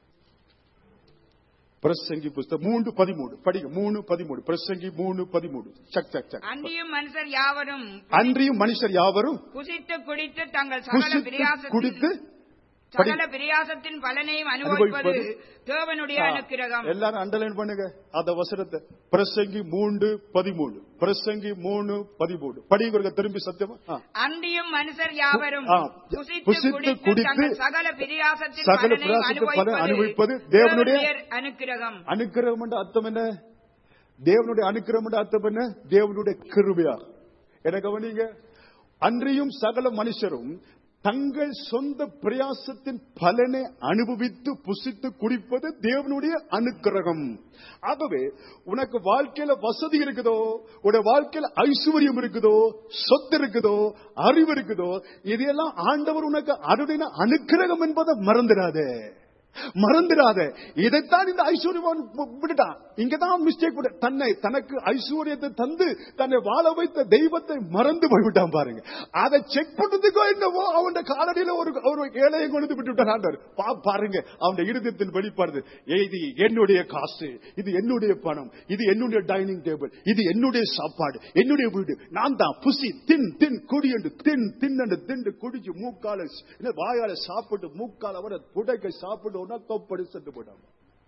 பிரசங்கி புஸ்தகம் மூன்று பதிமூணு படிங்க மூணு பதிமூணு பிரசங்கி மூணு பதிமூணு சக் சக் சக்
அன்றியும் மனுஷர் யாவரும்
அன்றியும் மனுஷர் யாவரும்
புசித்து குடித்து தங்கள் சகல
புசித்து
பிரயாசத்தின்
குடித்து படி-
சகல பிரயாசத்தின் பலனையும் அனுபவிப்பது
அனுபவிப்பது
தேவனுடைய
ஆ,
அனுக்கிரகம்
எல்லாரும் அண்டர்லைன் பண்ணுங்க அந்த வசனத்தை பிரசங்கி மூன்று பதிமூணு பிரசங்கி மூணு பதிமூணு படிங்க திரும்பி சத்தியமா ஆ.
அன்றியும் மனுஷர் யாவரும்
ஆ,
புசித்து
புசித்து
குடித்து
குடித்து
தங்கள் சகல பிரயாசத்தின்
சகல
பலனையும்
பிரயாசத்தின் பலனை
அனுபவிப்பது
அனுபவிப்பது தேவனுடைய
தேவனுடைய அனுக்கிரகம்
அனுக்கிரகம் என்ற அர்த்தம் என்ன தேவனுடைய அனுக்கிரகம் என்ற அர்த்தம் என்ன தேவனுடைய கிருபையா என கவனிங்க அன்றியும் சகல மனுஷரும் தங்கள் சொந்த பிரயாசத்தின் பலனை அனுபவித்து புசித்து குடிப்பது தேவனுடைய அனுக்கிரகம் ஆகவே உனக்கு வாழ்க்கையில வசதி இருக்குதோ உடைய வாழ்க்கையில ஐஸ்வர்யம் இருக்குதோ சொத்து இருக்குதோ அறிவு இருக்குதோ இதையெல்லாம் ஆண்டவர் உனக்கு அருளின அனுக்கிரகம் என்பதை மறந்துடாதே மறந்துடாத இதைத்தான் இந்த ஐஸ்வர்யவான் வி- விட்டுட்டான் இங்கதான் மிஸ்டேக் விட தன்னை தனக்கு ஐஸ்வர்யத்தை தந்து தன்னை வாழ வைத்த தெய்வத்தை மறந்து போய்விட்டான் பாருங்க அதை செக் பண்ணதுக்கோ என்னவோ அவன் காலடியில ஒரு ஒரு ஏழையை கொண்டு விட்டு விட்டான் பா பாருங்க அவன் இருதயத்தின் வெளிப்பாடு "ஏய், இது என்னுடைய காசு இது என்னுடைய பணம் இது என்னுடைய டைனிங் டேபிள் இது என்னுடைய சாப்பாடு என்னுடைய வீடு நான் தான் புசி தின் தின் குடி என்று தின் தின் என்று திண்டு குடிச்சு மூக்கால என்ன வாயால சாப்பிட்டு மூக்கால வர புடைக்க சாப்பிட்டு உடனே தொப்படி சென்று போயிட்டான்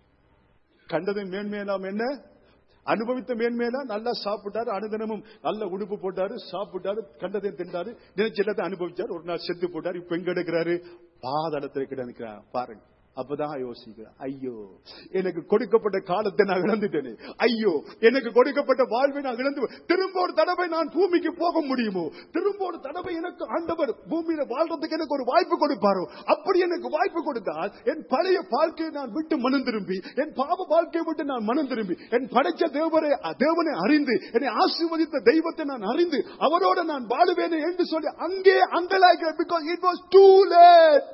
கண்டதின் மேன்மையெல்லாம் என்ன அனுபவித்த மேன்மையில நல்லா சாப்பிட்டாரு அனுதினமும் நல்ல உடுப்பு போட்டாரு சாப்பிட்டாரு கண்டதையும் திண்டாரு நினைச்சு எல்லாத்தையும் அனுபவிச்சாரு ஒரு நாள் செத்து போட்டாரு இப்ப எங்க எடுக்கிறாரு பாதளத்துல கிடக்கிறான் பாருங்க அப்பதான் யோசிக்கிறேன் ஐயோ எனக்கு கொடுக்கப்பட்ட காலத்தை நான் இழந்துட்டேனே ஐயோ எனக்கு கொடுக்கப்பட்ட வாழ்வை நான் இழந்து திரும்ப ஒரு தடவை நான் பூமிக்கு போக முடியுமோ திரும்ப ஒரு தடவை எனக்கு ஆண்டவர் பூமியில வாழ்றதுக்கு எனக்கு ஒரு வாய்ப்பு கொடுப்பாரோ அப்படி எனக்கு வாய்ப்பு கொடுத்தால் என் பழைய வாழ்க்கையை நான் விட்டு மனம் திரும்பி என் பாவ வாழ்க்கையை விட்டு நான் மனம் திரும்பி என் படைச்ச தேவரை தேவனை அறிந்து என்னை ஆசீர்வதித்த தெய்வத்தை நான் அறிந்து அவரோட நான் வாழுவேனே என்று சொல்லி அங்கே அங்கலாய்க்கிறேன் because it was too late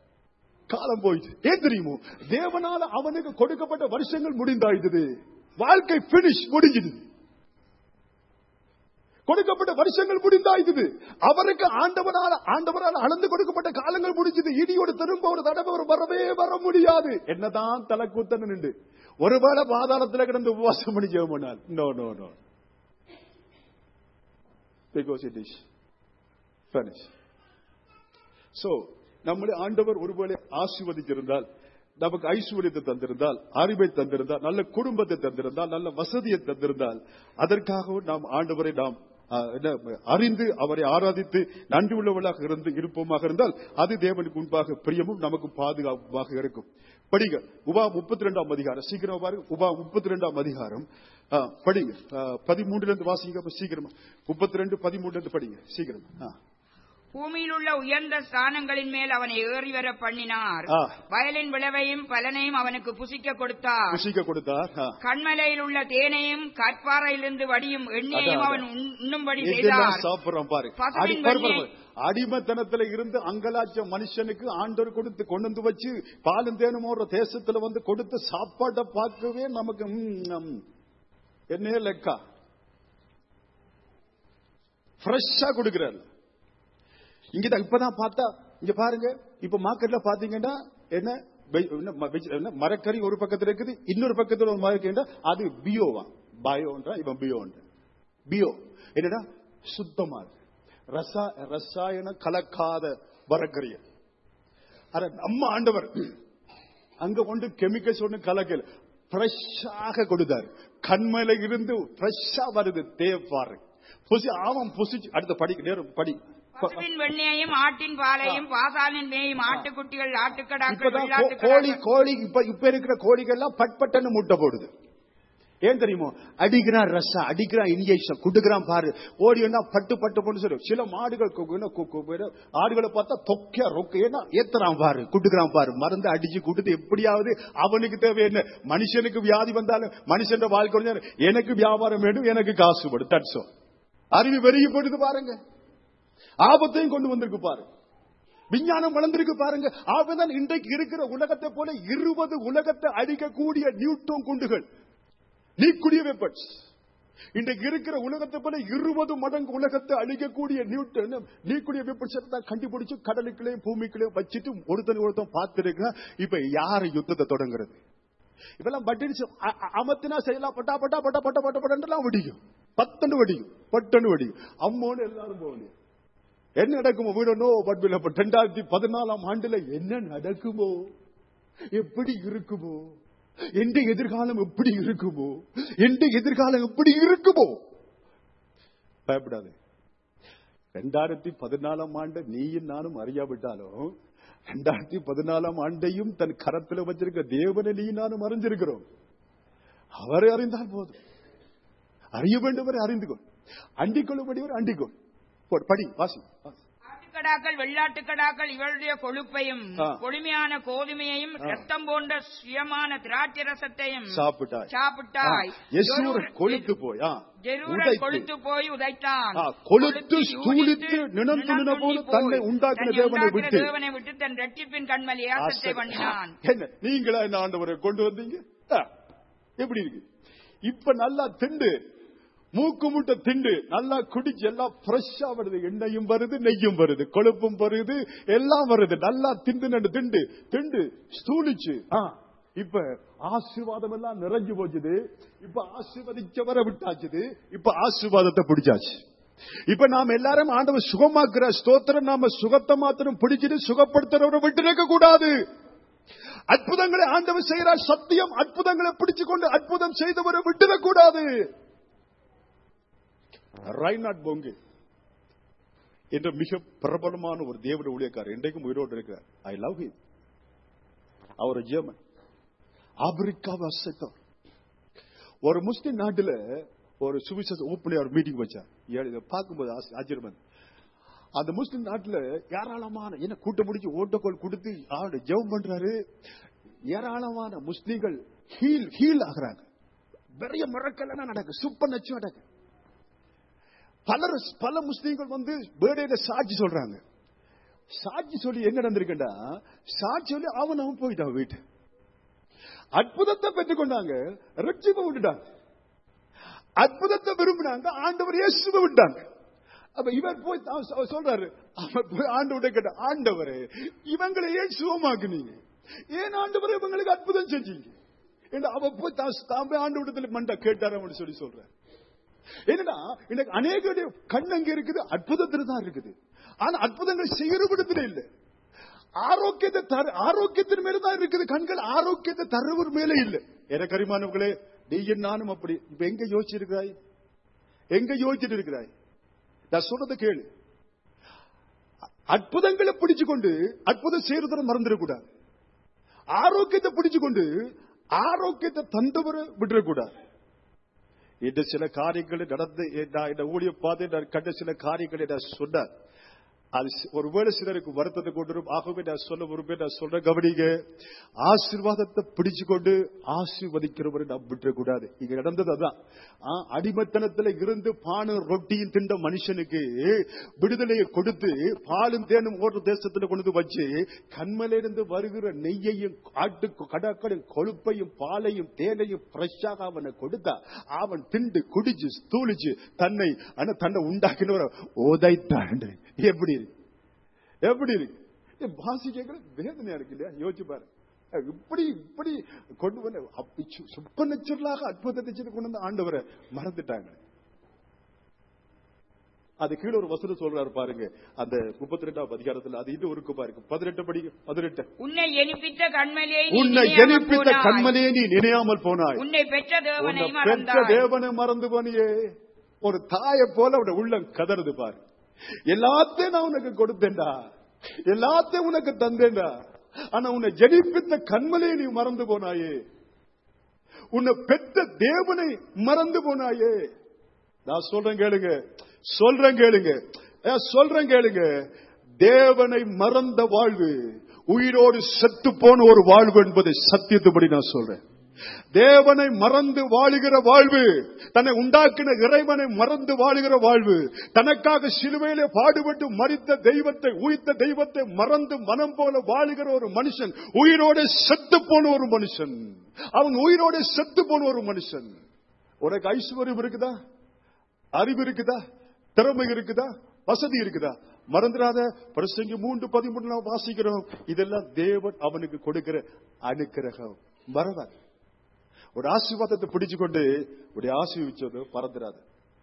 காலம் போயிடுச்சு ஏன் தெரியுமோ தேவனால அவனுக்கு கொடுக்கப்பட்ட வருஷங்கள் முடிந்தாயிடுது வாழ்க்கை பினிஷ் முடிஞ்சுது கொடுக்கப்பட்ட வருஷங்கள் முடிந்தாயிடுது அவருக்கு ஆண்டவனால ஆண்டவரால் அளந்து கொடுக்கப்பட்ட காலங்கள் முடிஞ்சது இடியோடு திரும்ப ஒரு தடவை ஒரு வரவே வர முடியாது என்னதான் தலை கூத்தன்னு நின்று ஒருவேளை பாதாளத்துல கிடந்து உபவாசம் பண்ணி ஜெபம் பண்ணால் no no no because it is finish so நம்முடைய ஆண்டவர் ஒருவேளை ஆசீர்வதித்திருந்தால் நமக்கு ஐஸ்வர்யத்தை தந்திருந்தால் அறிவை தந்திருந்தால் நல்ல குடும்பத்தை தந்திருந்தால் நல்ல வசதியை தந்திருந்தால் அதற்காகவும் நாம் ஆண்டவரை நாம் ஆ, என்ன, அறிந்து அவரை ஆராதித்து நன்றி உள்ளவர்களாக இருந்து இருப்போமாக இருந்தால் அது தேவனுக்கு முன்பாக பிரியமும் நமக்கு பாதுகாப்புமாக இருக்கும் படிங்க உபா முப்பத்தி ரெண்டாம் அதிகாரம் சீக்கிரம் பாருங்க உபா முப்பத்தி ரெண்டாம் அதிகாரம் ஆ, படிங்க பதிமூன்றுல இருந்து வாசிங்க அப்ப சீக்கிரமா முப்பத்தி ரெண்டு பதிமூணுல இருந்து படிங்க சீக்கிரம் ஆ
பூமியில் உள்ள உயர்ந்த ஸ்தானங்களின் மேல் அவனை ஏறி வர பண்ணினார்
ஆ.
வயலின் விளைவையும் பலனையும் அவனுக்கு புசிக்க கொடுத்தார்
புசிக்க கொடுத்தார் ஆ.
கண்மலையில் உள்ள தேனையும் கற்பாறையிலிருந்து வடியும் எண்ணெயையும்
அதான்,
அவன் உண்- உண்ணும்படி
இதெல்லாம்
செய்தார்
சாப்பிடுறோம் பாரு
பசுவின்
அடி- பாரு, பாரு,
வெண்ணெய்.
பாரு. அடிமைத்தனத்துல இருந்து அங்கலாச்ச மனுஷனுக்கு ஆண்டவர் கொடுத்து கொண்டு வந்து வச்சு பாலும் தேனும் ஓடுற தேசத்துல வந்து கொடுத்து சாப்பாட்டை பார்க்கவே நமக்கு ம், ம், என்னையே லெக்கா ஃப்ரெஷ்ஷா கொடுக்கிறாரு இங்கதான் இப்பதான் பார்த்தா இங்க பாருங்க இப்ப மார்க்கெட்ல பாத்தீங்கன்னா என்ன வெ- என்ன ம- வெஜ்- என்ன மரக்கறி ஒரு பக்கத்துல இருக்குது இன்னொரு பக்கத்துல ஒரு மரக்கறி அது பியோவா பயோன்றா இவன் பியோன்ற பியோ என்னடா சுத்தமா இருக்கு. ரசா ரசாயன கலக்காத மரக்கறிய அட நம்ம ஆண்டவர் அங்க கொண்டு கெமிக்கல்ஸ் ஒண்ணு கலக்கல ஃப்ரெஷ்ஷாக கொடுத்தாரு கண்மையில இருந்து ஃப்ரெஷ்ஷா வருது தேப்பாரு புசி ஆமாம் புசிச்சு அடுத்த படிக்க நேரம் படி
பசுவின் வெண்ணெயையும் ஆட்டின் பாலையும் பாசானின் மேயும் ஆட்டுக்குட்டிகள் ஆட்டுக்கடாக்கள்
இப்பதான் கோ- கோழி
வெள்ளாட்டுக்கடாக்கள்
கோழி இப்ப இப்ப இருக்கிற கோழிகள்லாம் பட்பட்டன்னு முட்டை போடுது ஏன் தெரியுமோ அடிக்கிறான் ரசா அடிக்கிறான் இன்ஜெக்ஷன் குடுக்கிறான் பாரு ஓடினா பட்டு பட்டு போட்டு சொல்லு சில மாடுகள் கு- என்ன கு- கு- என்ன ஆடுகளை பார்த்தா தொக்கியா ரொக்க ஏன்னா ஏத்துறான் பாரு குடுக்கிறான் பாரு மருந்து அடிச்சு குடுத்து எப்படியாவது அவனுக்கு தேவை என்ன மனுஷனுக்கு வியாதி வந்தாலும் மனுஷன் வாழ்க்கை கொஞ்சம் எனக்கு வியாபாரம் வேண்டும் எனக்கு காசு படும் தட்சம் அறிவு பெருகி போடுது பாருங்க ஆபத்தையும் கொண்டு வந்திருக்கு பாரு விஞ்ஞானம் வளர்ந்திருக்கு பாருங்க ஆகதான் இன்றைக்கு இருக்கிற உலகத்தை போல இருபது உலகத்தை அடிக்கக்கூடிய நியூட்டன் குண்டுகள் நீக்குடிய வெப்பன்ஸ் இன்றைக்கு இருக்கிற உலகத்தை போல இருபது மடங்கு உலகத்தை அழிக்கக்கூடிய நியூட்டன் நீக்குடிய வெப்பன்ஸ் தான் கண்டுபிடிச்சு கடலுக்குள்ளே பூமிக்குள்ளே வச்சுட்டு ஒருத்தன் ஒருத்தன் பார்த்திருக்க இப்ப யாரு யுத்தத்தை தொடங்குறது இப்பெல்லாம் பட்டிச்சு அமத்தினா செய்யலாம் பட்டா பட்டா பட்டா பட்ட பட்ட பட்டெல்லாம் வெடிக்கும் பத்தண்டு வெடிக்கும் பட்டண்டு வெடிக்கும் அம்மோன்னு எல்லாரும் போகணும் என்ன நடக்குமோ வீடனோ பட்பில் இப்ப ரெண்டாயிரத்தி பதினாலாம் ஆண்டுல என்ன நடக்குமோ எப்படி இருக்குமோ எந்த எதிர்காலம் எப்படி இருக்குமோ எந்த எதிர்காலம் எப்படி இருக்குமோ பயப்படாது ரெண்டாயிரத்தி பதினாலாம் ஆண்டு நீயும் நானும் அறியாவிட்டாலும் ரெண்டாயிரத்தி பதினாலாம் ஆண்டையும் தன் கரத்தில் வச்சிருக்க தேவனை நீ நானும் அறிஞ்சிருக்கிறோம் அவரை அறிந்தால் போதும் அறிய வேண்டுவரை அறிந்து கொள் அண்டிக் கொள்ளும்படிவர் அண்டிக் கொள் போ, படி வாசி வாசி.
ஆட்டுக்கடாக்கள் வெள்ளாட்டுக்கடாக்கள் இவளுடைய கொழுப்பையும்
ஆ.
கொழுமையான கோதுமையையும்
ஆ.
ரத்தம் போன்ற சுயமான திராட்சை ரசத்தையும்
சாப்பிட்டாய்
சாப்பிட்டாய்
யசூர்
ஜெரூர்-
கொழுத்து போய் ஆ,
ஜெரூரன்
உதைத்து.
கொழுத்து போய் உதைத்தான்
ஆ, கொழுத்து,
கொழுத்து,
ஸ்தூலித்து,
யூனித்து,
நினந்துணின போல
நினந்துணி
தன்னை
போய்,
உண்டாக்கின
தன்னை
தேவனை
உண்டாக்கின
விட்டு.
தேவனை விட்டு தன் ரெட்டிப்பின் கண்மலை ஆசத்தை பண்ணினான்
என்ன நீங்களா இந்த ஆண்டவரை கொண்டு வந்தீங்க ஆ, எப்படி இருக்கு இப்ப நல்லா திண்டு மூக்கு முட்டை திண்டு நல்லா குடிச்சு எல்லாம் ஃப்ரெஷ்ஷா வருது எண்ணெயும் வருது நெய்யும் வருது கொழுப்பும் வருது எல்லாம் வருது நல்லா திண்டு நண்டு திண்டு திண்டு ஸ்தூலிச்சு ஆ, இப்ப ஆசீர்வாதம் எல்லாம் நிறைஞ்சு போச்சுது இப்ப ஆசீர்வதிச்சவரை விட்டாச்சுது இப்ப ஆசீர்வாதத்தை பிடிச்சாச்சு இப்ப நாம எல்லாரும் ஆண்டவர் சுகமாக்குற ஸ்தோத்திரம் நாம சுகத்தை மாத்திரம் பிடிச்சிட்டு சுகப்படுத்துறவரை விட்டு இருக்க கூடாது அற்புதங்களை ஆண்டவர் செய்கிறார் சத்தியம் அற்புதங்களை பிடிச்சு கொண்டு அற்புதம் செய்தவரை விட்டுடக் கூடாது ரைநாட் போங்கு என்ற மிக பிரபலமான ஒரு தேவட ஊழியக்காரர் இன்றைக்கும் உயிரோடு இருக்கிறார் ஐ லவ் ஹிம் அவர் ஜெர்மன் ஆப்பிரிக்காவை அசைத்தவர் ஒரு முஸ்லிம் நாட்டுல ஒரு சுவிசேஷ ஓப்பனியா ஒரு மீட்டிங் வச்சார் ஏ- இதை பார்க்கும்போது ஆச்ச- ஆச்சரியம் இருந்தது. அந்த முஸ்லிம் நாட்டுல ஏராளமான என்ன கூட்டம் முடிச்சு ஓட்டக்கோல் கொடுத்து ஆடு ஜெபம் பண்றாரு ஏராளமான முஸ்லீம்கள் ஹீல் ஹீல் ஆகுறாங்க பெரிய மறக்கெல்லாம் நடக்கு சூப்பர் நச்சு நடக்கு பலர் பல முஸ்லீம்கள் வந்து பேர்டேல சாட்சி சொல்றாங்க சாட்சி சொல்லி என்ன நடந்திருக்குண்டா சாட்சி சொல்லி அவன் அவன் போயிட்டான் வீட்டு அற்புதத்தை பெற்றுக்கொண்டாங்க ரட்சிப்பை விட்டுட்டாங்க அற்புதத்தை விரும்பினாங்க ஆண்டவர் இயேசுவை விட்டாங்க அப்ப இவர் போய் தான் சொ- சொல்றாரு அவர் போய் ஆண்டவரை கேட்ட ஆண்டவரே இவங்களை ஏன் சுகமாக்குனீங்க ஏன் ஆண்டவரே இவங்களுக்கு அற்புதம் செஞ்சீங்க என்று அவ போய் தான் தான் போய் ஆண்டவரத்தில் மண்டா கேட்டார் அப்படின்னு சொல்லி சொல்றாரு என்னன்னா எனக்கு அநேக கண் அங்க இருக்குது அற்புதத்துல தான் இருக்குது ஆனா அற்புதங்கள் செய்யற விடத்துல இல்ல ஆரோக்கியத்தை தர ஆரோக்கியத்தின் மேல தான் இருக்குது கண்கள் ஆரோக்கியத்தை தருவர் மேல இல்ல எனக்கு அறிமானவர்களே நீயும் நானும் அப்படி இப்ப எங்க யோசிச்சிருக்கிறாய் எங்க யோசிச்சுட்டு இருக்கிறாய் நான் சொல்றத கேளு அற்புதங்களை பிடிச்சு கொண்டு அற்புதம் செய்யறத மறந்துடக்கூடாது ஆரோக்கியத்தை பிடிச்சு கொண்டு ஆரோக்கியத்தை தந்தவரை விட்டுறக்கூடாது இந்த சில காரியங்களை நடந்து நான் இந்த ஊழிய பார்த்து நான் கண்ட சில காரியங்களை நான் சொன்னார் அது சி- ஒருவேளை சிலருக்கு வருத்தத்தை கொண்டு வரும் ஆகவே நான் சொல்ல விரும்பேன் நான் சொல்ற கவனிங்க ஆசீர்வாதத்தை பிடிச்சு கொண்டு ஆசீர்வதிக்கிறவரை நாம் விட்டுறக்கூடாது இங்க நடந்தது அதான் ஆ, அடிமைத்தனத்துல இருந்து பானும் ரொட்டியும் திண்ட மனுஷனுக்கு விடுதலையை கொடுத்து பாலும் தேனும் ஓடுற தேசத்துல கொண்டு வந்து வச்சு கண்மலிருந்து வருகிற நெய்யையும் காட்டு கடற்கடை கொழுப்பையும் பாலையும் தேனையும் ஃப்ரெஷ்ஷாக அவனை கொடுத்தா அவன் திண்டு குடிச்சு தூளிச்சு தன்னை ஆனா தன்னை உண்டாக்கினவர ஓதைத்தான் எப்படி இருக்கு எப்படி இருக்கு ஏ, வாசிக்க வேதனையா இருக்கு இல்லையா யோசிச்சு பாரு அஹ் இப்படி இப்படி கொண்டு வந்து சுப்ப நச்சுரலாக அற்புதத்தை செய்து கொண்டு வந்து ஆண்டவரை மறந்துட்டாங்க அது கீழே ஒரு வசனம் சொல்றாரு பாருங்க அந்த முப்பத்தி ரெண்டாவது அதிகாரத்துல அது இது இருக்கு பாருங்க பதினெட்டு படி பதினெட்டு
உன்னை எனிப்பித்த கண்மலையை நீ
உன்னை
நினையாமல்
ஜனிப்பித்த
போனாய்.
கண்மலையே நீ நினையாமல் போனாய்
உன்னை பெற்ற தேவனை
உன்னை பெற்ற
மறந்தாய்
தேவனை மறந்து போனியே ஒரு தாயை போல அவட உள்ளம் கதறுது பாரு எல்லாத்தையும் நான் உனக்கு கொடுத்தேன்டா எல்லாத்தையும் உனக்கு தந்தேன்டா ஆனா உன்னை ஜனிப்பித்த கண்மலையை நீ மறந்து போனாயே உன்னை பெற்ற தேவனை மறந்து போனாயே நான் சொல்றேன் கேளுங்க சொல்றேன் கேளுங்க ஏன் சொல்றேன் கேளுங்க தேவனை மறந்த வாழ்வு உயிரோடு செத்து போன ஒரு வாழ்வு என்பதை சத்தியத்துபடி நான் சொல்றேன் தேவனை மறந்து வாழுகிற வாழ்வு தன்னை உண்டாக்கின இறைவனை மறந்து வாழுகிற வாழ்வு தனக்காக சிலுவையிலே பாடுபட்டு மறித்த தெய்வத்தை உயிர்த்த தெய்வத்தை மறந்து மனம் போல வாழுகிற ஒரு மனுஷன் உயிரோட செத்து போன ஒரு மனுஷன் அவன் உயிரோட செத்து போன ஒரு மனுஷன் உனக்கு ஐஸ்வர்யம் இருக்குதா அறிவு இருக்குதா திறமை இருக்குதா வசதி இருக்குதா மறந்துடாத பிரசங்கி மூன்று பதிமூணு நாம் வாசிக்கிறோம் இதெல்லாம் தேவன் அவனுக்கு கொடுக்கிற அனுக்கிரகம் மறவாது ஒரு ஆசீர்வாதத்தை பிடிச்சு கொண்டு ஒரு ஆசீர்விச்சது மறந்துடாத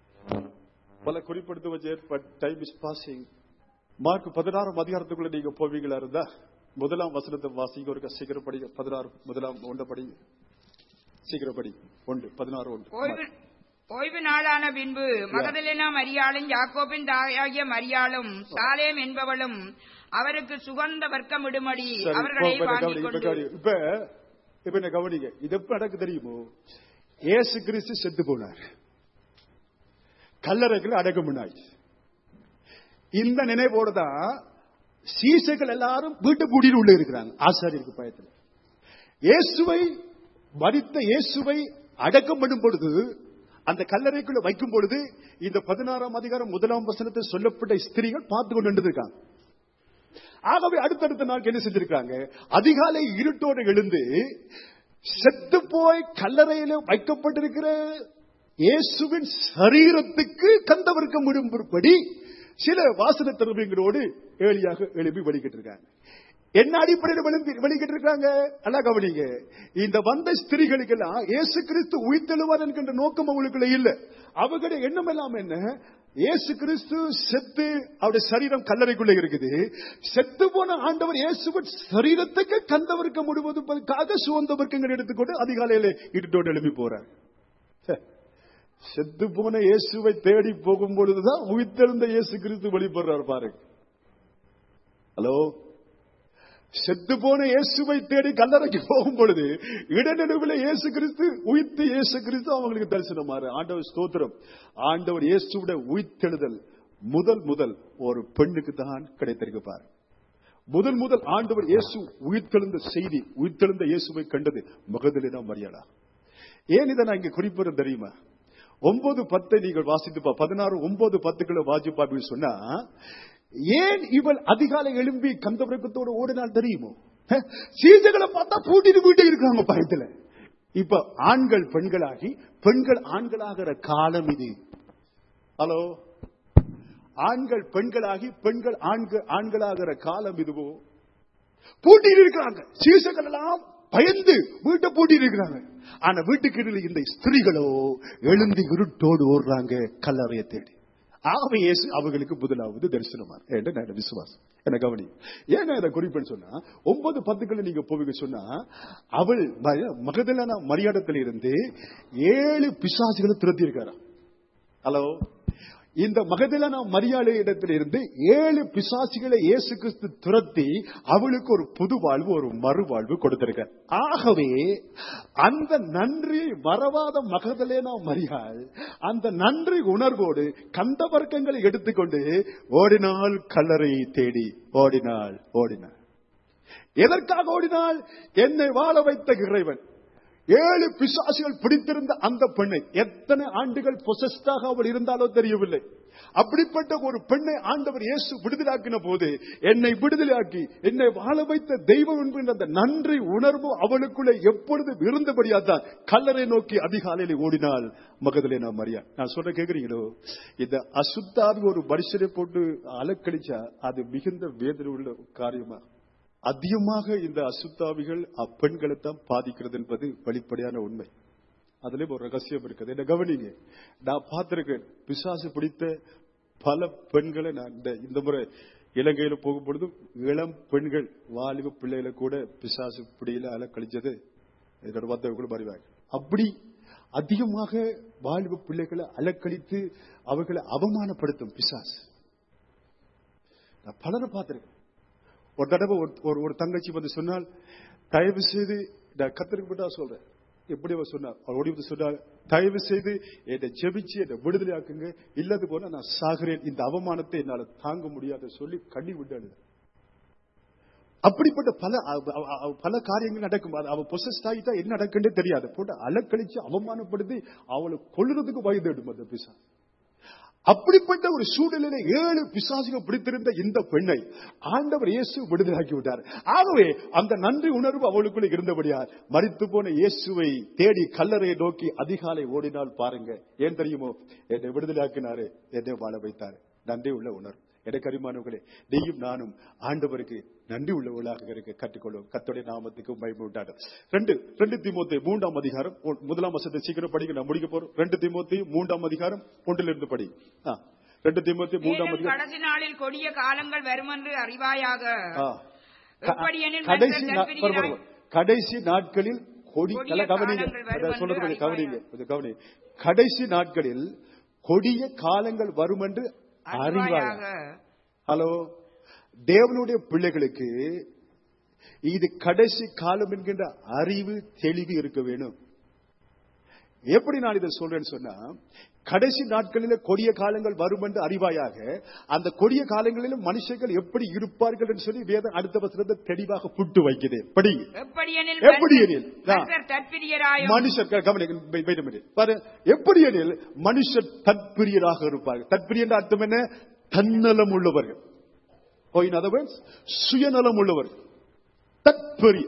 பல குறிப்பிடுத்து வச்சு but time is passing Mark பதினாறாம் அதிகாரத்துக்குள்ள நீங்க போவீங்களா இருந்தா முதலாம் வசனத்தை வாசிங்க ஒரு சீக்கிரம் படிங்க பதினாறு முதலாம் ஒன்று படிங்க சீக்கிரம் படி ஒன்று பதினாறு ஒன்று
ஓய்வு ஓய்வு நாளான பின்பு மகதலேனா மரியாளும் யாக்கோபின் தாயாகிய மரியாளும் சாலேம் என்பவளும் அவருக்கு சுகந்த வர்க்கம் இடுமடி
சரி,
அவர்களை
இப்ப
வாங்கிக்
கவனிங்க, இப்ப
கொண்டு
கவனிங்க. இப்ப இப்ப என்ன கவனிங்க இது எப்ப நடக்கு தெரியுமோ இயேசு கிறிஸ்து செத்து போனார் கல்லறைகள் அடக்கம் பண்ணாச்சு இந்த நினைவோட தான் சீசைகள் எல்லாரும் வீட்டு கூட்டிட்டு உள்ள இருக்கிறாங்க ஆசாரியருக்கு பயத்துல இயேசுவை மரித்த இயேசுவை அடக்கம் பண்ணும் பொழுது அந்த கல்லறைக்குள்ள வைக்கும் பொழுது இந்த பதினாறாம் அதிகாரம் முதலாம் வசனத்தை சொல்லப்பட்ட ஸ்திரீகள் பார்த்து கொண்டு இருக்காங்க ஆகவே அடுத்தடுத்த நாள் என்ன செஞ்சிருக்காங்க அதிகாலை இருட்டோடு எழுந்து செத்து போய் கல்லறையில வைக்கப்பட்டிருக்கிற இயேசுவின் சரீரத்துக்கு கந்தவர்க்க முடியும்படி சில வாசன திறமைகளோடு ஏழியாக எழுப்பி வெளிக்கிட்டு இருக்காங்க என்ன அடிப்படையில் வெளி- வெளிக்கிட்டு இருக்காங்க நல்லா கவனிங்க இந்த வந்த ஸ்திரீகளுக்கெல்லாம் இயேசு கிறிஸ்து உயிர்த்தெழுவார் என்கின்ற நோக்கம் அவங்களுக்குள்ள இல்ல அவங்களுடைய எண்ணம் எல்லாம் என்ன இயேசு கிறிஸ்து செத்து அவருடைய சரீரம் கல்லறைக்குள்ள இருக்குது செத்து போன ஆண்டவர் இயேசுவின் சரீரத்துக்கு கந்தவர்க்க முழுவதுக்காக சுவந்த வர்க்கங்கள் எடுத்துக்கொண்டு அதிகாலையில இருட்டோடு எழுப்பி போறார் செத்து போன இயேசுவை தேடி போகும் பொழுதுதான் உயிர்த்தெழுந்த இயேசு கிறிஸ்து வெளிப்படுறார் பாருங்க ஹலோ செத்து போன இயேசுவை தேடி கல்லறைக்கு போகும் பொழுது இடநடுவில் இயேசு கிறிஸ்து உயிர்த்து இயேசு கிறிஸ்து அவங்களுக்கு தரிசனமாறு ஆண்டவர் ஸ்தோத்திரம் ஆண்டவர் இயேசுவோட உயிர்த்தெழுதல் முதல் முதல் ஒரு பெண்ணுக்கு தான் கிடைத்திருக்கு பாரு முதல் முதல் ஆண்டவர் இயேசு உயிர்த்தெழுந்த செய்தி உயிர்த்தெழுந்த இயேசுவை கண்டது மகதலினா மரியாதா ஏன் இதை நான் இங்க குறிப்பிடும் தெரியுமா ஒன்பது பத்தை நீங்கள் வாசித்து பதினாறு ஒன்பது பத்துக்களை வாசிப்பா அப்படின்னு சொன்னா ஏன் இவள் அதிகாலை எழும்பி கந்தபிரக்கத்தோட ஓடினால் தெரியுமோ ஹ? சீசைகளை பார்த்தா பூட்டிட்டு வீட்டே இருக்காங்க பயத்துல இப்ப ஆண்கள் பெண்களாகி பெண்கள் ஆண்களாகிற காலம் இது ஹலோ ஆண்கள் பெண்களாகி பெண்கள் ஆண்கள் ஆண்களாகிற காலம் இதுவோ பூட்டிட்டு இருக்கிறாங்க சீசைகள் எல்லாம் பயந்து வீட்டை பூட்டிட்டு இருக்கிறாங்க ஆனா வீட்டுக்கு இடையில இந்த ஸ்திரீகளோ எழுந்து இருட்டோடு ஓடுறாங்க கல்லறையை தேடி ஆகவே இயேசு அவர்களுக்கு முதலாவது தரிசனமா என்று நான் விசுவாசம் என்ன கவனி ஏன் நான் இதை குறிப்பேன்னு சொன்னா ஒன்பது பத்துக்களை நீங்க போவீங்க சொன்னா அவள் மகதலான மரியாதத்தில் இருந்து ஏழு பிசாசுகளை துரத்தி இருக்காராம் ஹலோ இந்த மகதலான மரியாதை இடத்திலிருந்து ஏழு பிசாசிகளை இயேசு கிறிஸ்து துரத்தி அவளுக்கு ஒரு புது வாழ்வு ஒரு மறுவாழ்வு கொடுத்திருக்க ஆகவே அந்த நன்றி மறவாத மகதலேனா மரியாள் அந்த நன்றி உணர்வோடு கந்த வர்க்கங்களை எடுத்துக்கொண்டு ஓடினாள் கல்லறையை தேடி ஓடினாள் ஓடினாள் எதற்காக ஓடினாள் என்னை வாழ வைத்த இறைவன் ஏழு பிசாசுகள் பிடித்திருந்த அந்த பெண்ணை எத்தனை ஆண்டுகள் பொசஸ்டாக அவள் இருந்தாலோ தெரியவில்லை அப்படிப்பட்ட ஒரு பெண்ணை ஆண்டவர் இயேசு விடுதலாக்கின போது என்னை விடுதலையாக்கி என்னை வாழ வைத்த தெய்வம் என்கின்ற அந்த நன்றி உணர்வு அவளுக்குள்ளே எப்பொழுது இருந்தபடியாதான் கல்லறை நோக்கி அதிகாலையில் ஓடினாள் மகதலே நான் மரியா நான் சொல்ற கேக்குறீங்களோ இந்த அசுத்தாவி ஒரு மனுஷனை போட்டு அலக்கழிச்சா அது மிகுந்த வேதனை உள்ள காரியமா அதிகமாக இந்த அசுத்தாவிகள் அப்பெண்களை தான் பாதிக்கிறது என்பது வெளிப்படையான உண்மை அதுலயும் ஒரு ரகசியம் இருக்குது என்ன கவனிங்க நான் பார்த்திருக்கேன் பிசாசு பிடித்த பல பெண்களை நான் இந்த இந்த முறை இலங்கையில போகும் பொழுதும் இளம் பெண்கள் வாலிப பிள்ளைகளை கூட பிசாசு பிடியில அலக்கழிச்சது என்னோட வந்தவர்களும் அறிவாங்க அப்படி அதிகமாக வாலிப பிள்ளைகளை அலக்கழித்து அவர்களை அவமானப்படுத்தும் பிசாசு நான் பலரை பார்த்திருக்கேன் ஒரு தடவை ஒரு- ஒரு ஒரு தங்கச்சி வந்து சொன்னால் தயவு செய்து நான் கத்திரிக்கு விட்டா சொல்றேன் எப்படி அவ சொன்னார் அவள் ஓடி வந்து சொன்னார் தயவு செய்து என்னை ஜெபிச்சு என்னை விடுதலை ஆக்குங்க இல்லாது போனா நான் சாகிறேன் இந்த அவமானத்தை என்னால தாங்க முடியாத சொல்லி கண்ணி விட்டு அழுதேன். அப்படிப்பட்ட பல அவ- அவ- அவ- பல காரியங்கள் நடக்கும் அது அவ பொசஸ்ட் ஆகிட்டா என்ன நடக்குன்னே தெரியாது போட்டு அலக்கழிச்சு அவமானப்படுத்தி அவளை கொல்லுறதுக்கு வயதிடும் அந்த பிசா அப்படிப்பட்ட ஒரு சூழ்நிலையில ஏழு பிசாசுகள் பிடித்திருந்த இந்த பெண்ணை ஆண்டவர் இயேசு விடுதலாக்கி விட்டார் ஆகவே அந்த நன்றி உணர்வு அவளுக்குள்ள இருந்தபடியால் மரித்து போன இயேசுவை தேடி கல்லறையை நோக்கி அதிகாலை ஓடினால் பாருங்க ஏன் தெரியுமோ என்னை விடுதலாக்கினாரு என்னை வாழ வைத்தார் நன்றி உள்ள உணர்வு எனக்கு அறிமானவர்களே நீயும் நானும் ஆண்டவருக்கு நன்றி உள்ளவர்களாக இருக்க கற்றுக்கொள்ளும் கத்தோடைய நாமத்துக்கு மகிமை உண்டாடும் ரெண்டு ரெண்டு திமுத்தி மூன்றாம் அதிகாரம் ஒ- முதலாம் வருஷத்தை சீக்கிரம் படிக்க நான் முடிக்க போறோம் ரெண்டு திமுத்தி மூன்றாம் அதிகாரம் ஒன்றிலிருந்து படி ஆ, ரெண்டு திமுத்தி மூன்றாம்
மேலும்
அதிகாரம்
கடைசி நாளில் கொடிய காலங்கள் வருமென்று அறிவாயாக
ஆ. க-
எப்படியெனில்
கடைசி
மனிதர்
நா-
தற்பிரியராய்-
பாரு, பாரு. கடைசி நாட்களில் கொடி
கொடிய
நல்லா கவனிங்க
காலங்கள் வரும்
அதை சொல்றது
என்று
கொஞ்சம் கவனிங்க
அறிவாயாக.
கொஞ்சம் கவனிங்க கடைசி நாட்களில் கொடிய காலங்கள் வரும் என்று அறிவாயாக
அறிவாயாக
ஹலோ தேவனுடைய பிள்ளைகளுக்கு இது கடைசி காலம் என்கின்ற அறிவு தெளிவு இருக்க வேணும் எப்படி நான் இதை சொல்றேன்னு சொன்னா கடைசி நாட்களில கொடிய காலங்கள் வரும் என்று அறிவாயாக அந்த கொடிய காலங்களிலும் மனுஷர்கள் எப்படி இருப்பார்கள் என்று சொல்லி வேதம் அடுத்த வசனத்தை தெளிவாக புட்டு வைக்குது படி
எப்படியெனில்
எப்படியெனில்? ஆ.
மனிதர் தற்பிரியராயும்
மனுஷர் க- கவனிங்க wait- wait a minute. பாரு எப்படி எனில் மனுஷர் தற்பிரியராக இருப்பார்கள் தற்பிரிய என்ற அர்த்தம் என்ன தன்னலம் உள்ளவர்கள் Oh, in other words, சுயநலம் உள்ளவர்கள் தற்பெரிய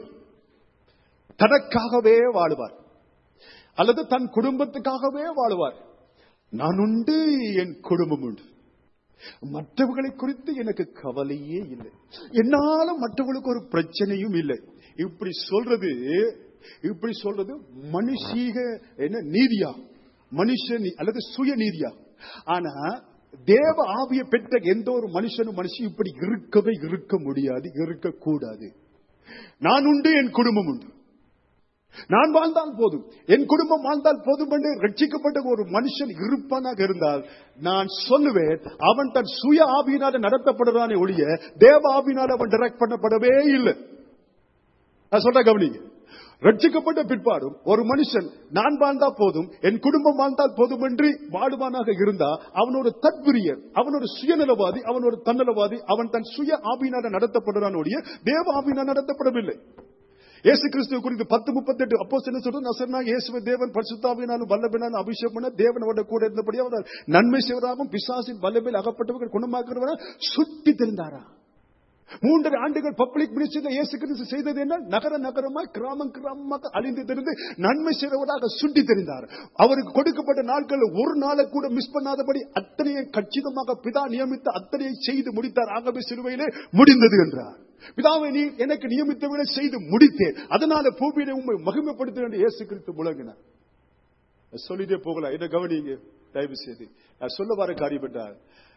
தனக்காகவே வாழுவார் அல்லது தன் குடும்பத்துக்காகவே வாழுவார் நான் உண்டு என் குடும்பம் உண்டு மற்றவர்களை குறித்து எனக்கு கவலையே இல்லை என்னால மற்றவர்களுக்கு ஒரு பிரச்சனையும் இல்லை இப்படி சொல்றது இப்படி சொல்றது மனுஷீக என்ன நீதியா மனுஷ நீ- அல்லது சுய நீதியா ஆனா தேவ ஆவிய பெற்ற எந்த ஒரு மனுஷனும் மனுஷன் இப்படி இருக்கவே இருக்க முடியாது இருக்கக்கூடாது நான் உண்டு என் குடும்பம் உண்டு நான் வாழ்ந்தால் போதும் என் குடும்பம் வாழ்ந்தால் போதும் என்று ரட்சிக்கப்பட்ட ஒரு மனுஷன் இருப்பானாக இருந்தால் நான் சொல்லுவேன் அவன் தன் சுய ஆவியினால நடத்தப்படுறானே ஒழிய தேவ ஆவியினால் அவன் டைரக்ட் பண்ணப்படவே இல்லை நான் சொல்ற கவனிங்க ரட்சிக்கப்பட்ட பிற்பாடும் ஒரு மனுஷன் நான் வாழ்ந்தா போதும் என் குடும்பம் வாழ்ந்தால் போதும் என்று வாடுவானாக இருந்தா அவன் ஒரு தத்பிரியர் அவன் ஒரு சுயநலவாதி அவன் ஒரு தன்னலவாதி அவன் தன் சுய ஆவியினால நடத்தப்படுறான் ஒழிய தேவ ஆவியினால் நடத்தப்படவில்லை இயேசு கிறிஸ்துவ குறித்து பத்து முப்பத்தெட்டு அப்போ என்ன சொல்றது நசர்னா இயேசுவை தேவன் பரிசுத்தாவினாலும் வல்லபினாலும் அபிஷேகம் பண்ண தேவன் அவருடைய கூட இருந்தபடியா அவர் நன்மை செய்வதாகவும் பிசாசின் வல்லபில் அகப்பட்டவர்கள் குணமாக்குறவரா சுற்றி தெரிந்தாரா மூன்றரை ஆண்டுகள் பப்ளிக் மினிஸ்டர் இயேசு கிறிஸ்து செய்தது என்ன நகர நகரமா கிராமம் கிராமமாக அழிந்து தெரிந்து நன்மை செய்தவராக சுட்டி தெரிந்தார் அவருக்கு கொடுக்கப்பட்ட நாட்கள் ஒரு நாளை கூட மிஸ் பண்ணாதபடி அத்தனையை கச்சிதமாக பிதா நியமித்த அத்தனையை செய்து முடித்தார் ஆகவே சிலுவையிலே முடிந்தது என்றார் பிதாவை நீ எனக்கு நியமித்தவரை செய்து முடித்தேன் அதனால பூமியிலே உண்மை மகிமைப்படுத்த வேண்டிய இயேசு கிறிஸ்து முழங்கினார் சொல்லிட்டே போகலாம் இதை கவனிங்க தயவு செய்து நான் சொல்ல வர காரியம் என்றால்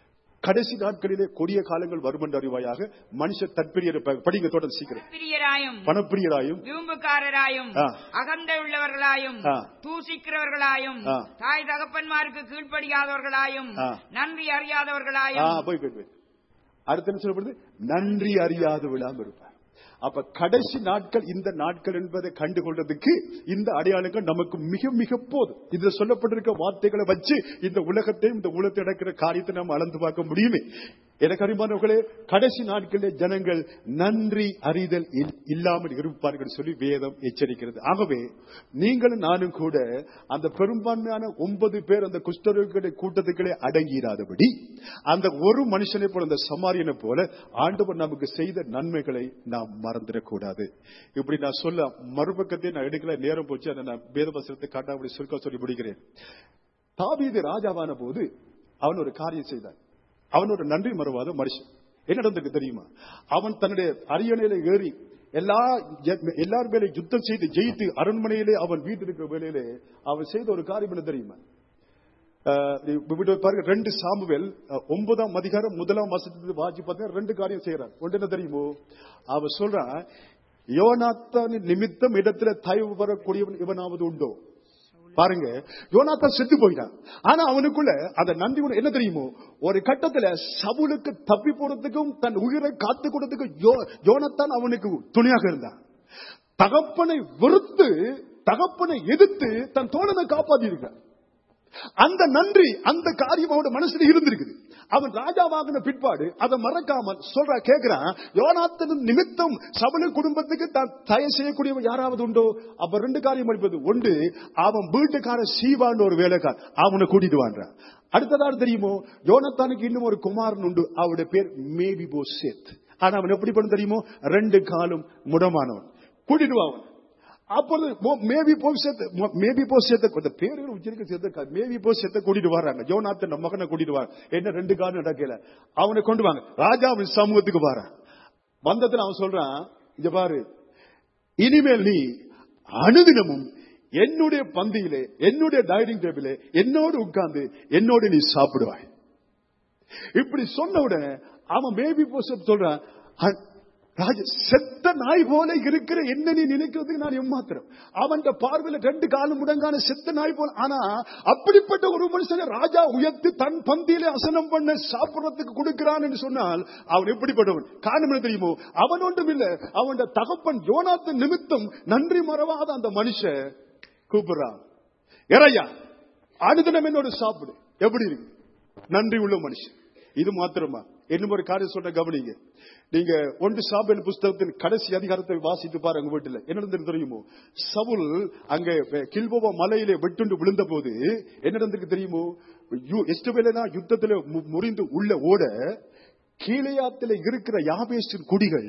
கடைசி நாட்களிலே கொடிய காலங்கள் வரும் என்று அறிவாயாக மனுஷ தற்பிரியர் படிங்க தொடர்ந்து சீக்கிரம்
பிரியராயும்
பணப்பிரியராயும்
விரும்புக்காரராயும்
ஆ.
அகந்தை உள்ளவர்களாயும்
ஆ.
தூசிக்கிறவர்களாயும்
ஆ.
தாய் தகப்பன்மாருக்கு கீழ்ப்படியாதவர்களாயும்
ஆ.
நன்றி
ஆ,
அறியாதவர்களாயும்
போய் போய் போய் அடுத்து என்ன சொல்லப்படுது நன்றி அறியாது விழாம இருப்பார் அப்ப கடைசி நாட்கள் இந்த நாட்கள் என்பதை கண்டுகொள்றதுக்கு இந்த அடையாளங்கள் நமக்கு மிக மிக போதும் இதுல சொல்லப்பட்டிருக்க வார்த்தைகளை வச்சு இந்த உலகத்தையும் இந்த உலகத்தில் நடக்கிற காரியத்தை நம்ம அளந்து பார்க்க முடியுமே எனக்கு அறிமானவர்களே கடைசி நாட்களில் ஜனங்கள் நன்றி அறிதல் இல்- இல்லாமல் இருப்பார்கள் சொல்லி வேதம் எச்சரிக்கிறது ஆகவே நீங்களும் நானும் கூட அந்த பெரும்பான்மையான ஒன்பது பேர் அந்த குஷ்டரோகிகளுடைய கூட்டத்துக்களே அடங்கியிராதபடி அந்த ஒரு மனுஷனை போல அந்த சமாரியனை போல ஆண்டவர் நமக்கு செய்த நன்மைகளை நாம் மறந்துடக்கூடாது இப்படி நான் சொல்ல மறுபக்கத்தை நான் எடுக்கல நேரம் போச்சு அதை நான் வேதவசனத்தை காட்டாமடி சுருக்க சொல்லி முடிக்கிறேன் தாவீது ராஜாவான போது அவன் ஒரு காரியம் செய்தான் அவன் ஒரு நன்றி மறவாத மனுஷன் என்ன நடந்திருக்கு தெரியுமா அவன் தன்னுடைய அரியணையில ஏறி எல்லா ஜ- எல்லார் மேலே யுத்தம் செய்து ஜெயித்து அரண்மனையிலே அவன் வீட்டு இருக்கிற வேலையிலே அவன் செய்த ஒரு காரியம் என்ன தெரியுமா அஹ், இப்படி பாருங்க ரெண்டு சாமுவேல் அஹ், ஒன்பதாம் அதிகாரம் முதலாம் வசனத்துக்கு வாசி பார்த்தீங்கன்னா ரெண்டு காரியம் செய்யறான் ஒன்று என்ன தெரியுமோ அவன் சொல்றான் யோனாத்தான் நிமித்தம் இடத்துல தயவு வரக்கூடியவன் இவனாவது உண்டோ பாருங்க யோனாத்தான் செத்து போயிட்டான் ஆனா அவனுக்குள்ள அந்த நன்றி குணம் என்ன தெரியுமோ ஒரு கட்டத்துல சவுலுக்கு தப்பி போறதுக்கும் தன் உயிரை காத்து கொடுறதுக்கும் யோ- யோனாத்தான் அவனுக்கு துணையாக இருந்தான் தகப்பனை வெறுத்து தகப்பனை எதிர்த்து தன் தோழனை காப்பாத்தி இருக்கான் அந்த நன்றி அந்த காரியம் அவனோட மனசுல இருந்திருக்குது அவன் ராஜாவாகின பிற்பாடு அதை மறக்காம சொல்ற கேக்குறான் யோனாத்தன் நிமித்தம் சபல குடும்பத்துக்கு தான் தய செய்யக்கூடியவன் யாராவது உண்டோ அப்ப ரெண்டு காரியம் அடிப்பது ஒன்று அவன் வீட்டுக்கார சீவான்னு ஒரு வேலைக்கார் அவனை கூட்டிட்டு வான்றான் அடுத்ததாக தெரியுமோ யோனத்தானுக்கு இன்னும் ஒரு குமாரன் உண்டு அவருடைய பேர் மேபி போ சேத் ஆனா அவன் எப்படி பண்ண தெரியுமோ ரெண்டு காலும் முடமானவன் கூட்டிட்டு வா அவன் அப்பொழுது மேபி போ சேர்த்து மேபி போ சேர்த்த அந்த பேர்கள் உச்சரிக்க சேர்த்த மேபி போ சேர்த்த கூட்டிட்டு வர்றாங்க ஜோனாத்தன் மகனை கூட்டிட்டு வர என்ன ரெண்டு காலம் நடக்கல அவனை கொண்டு வாங்க ராஜா அவன் சமூகத்துக்கு வரான் வந்ததுல அவன் சொல்றான் இங்க பாரு இனிமேல் நீ அனுதினமும் என்னுடைய பந்தியிலே என்னுடைய டைனிங் டேபிளே என்னோடு உட்கார்ந்து என்னோடு நீ சாப்பிடுவாய் இப்படி சொன்ன உடனே அவன் மேபி போசப் சொல்றான் "அ- ராஜ செத்த நாய் போல இருக்கிற என்ன நீ நினைக்கிறதுக்கு நான் எம்மாத்திரம் அவன் பார்வையில ரெண்டு காலம் முடங்கான செத்த நாய் போல ஆனா அப்படிப்பட்ட ஒரு மனுஷனை ராஜா உயர்த்தி தன் பந்தியிலே அசனம் பண்ண சாப்பிடுறதுக்கு கொடுக்கிறான் என்று சொன்னால் அவன் எப்படிப்பட்டவன் காரணம் என்ன தெரியுமோ அவன் ஒன்றும் இல்ல அவன் தகப்பன் யோனாத்து நிமித்தம் நன்றி மறவாத அந்த மனுஷன் கூப்பிடுறான் இறையா அடுத்த என்னோட சாப்பிடு எப்படி இருக்கு நன்றி உள்ள மனுஷன் இது மாத்திரமா இன்னும் ஒரு காரியம் சொல்ற கவனிங்க நீங்க ஒன்று சாபின் புஸ்தகத்தின் கடைசி அதிகாரத்தை வாசித்து பாரு உங்க வீட்டுல என்ன நடந்தது தெரியுமோ சவுல் அங்க கில்போவா மலையிலே வெட்டுண்டு விழுந்த போது என்ன நடந்திருக்கு தெரியுமோ யு- எஸ்டபேலனா யுத்தத்துல மு- முறிந்து உள்ள ஓட கீழையாத்துல இருக்கிற யாபேசின் குடிகள்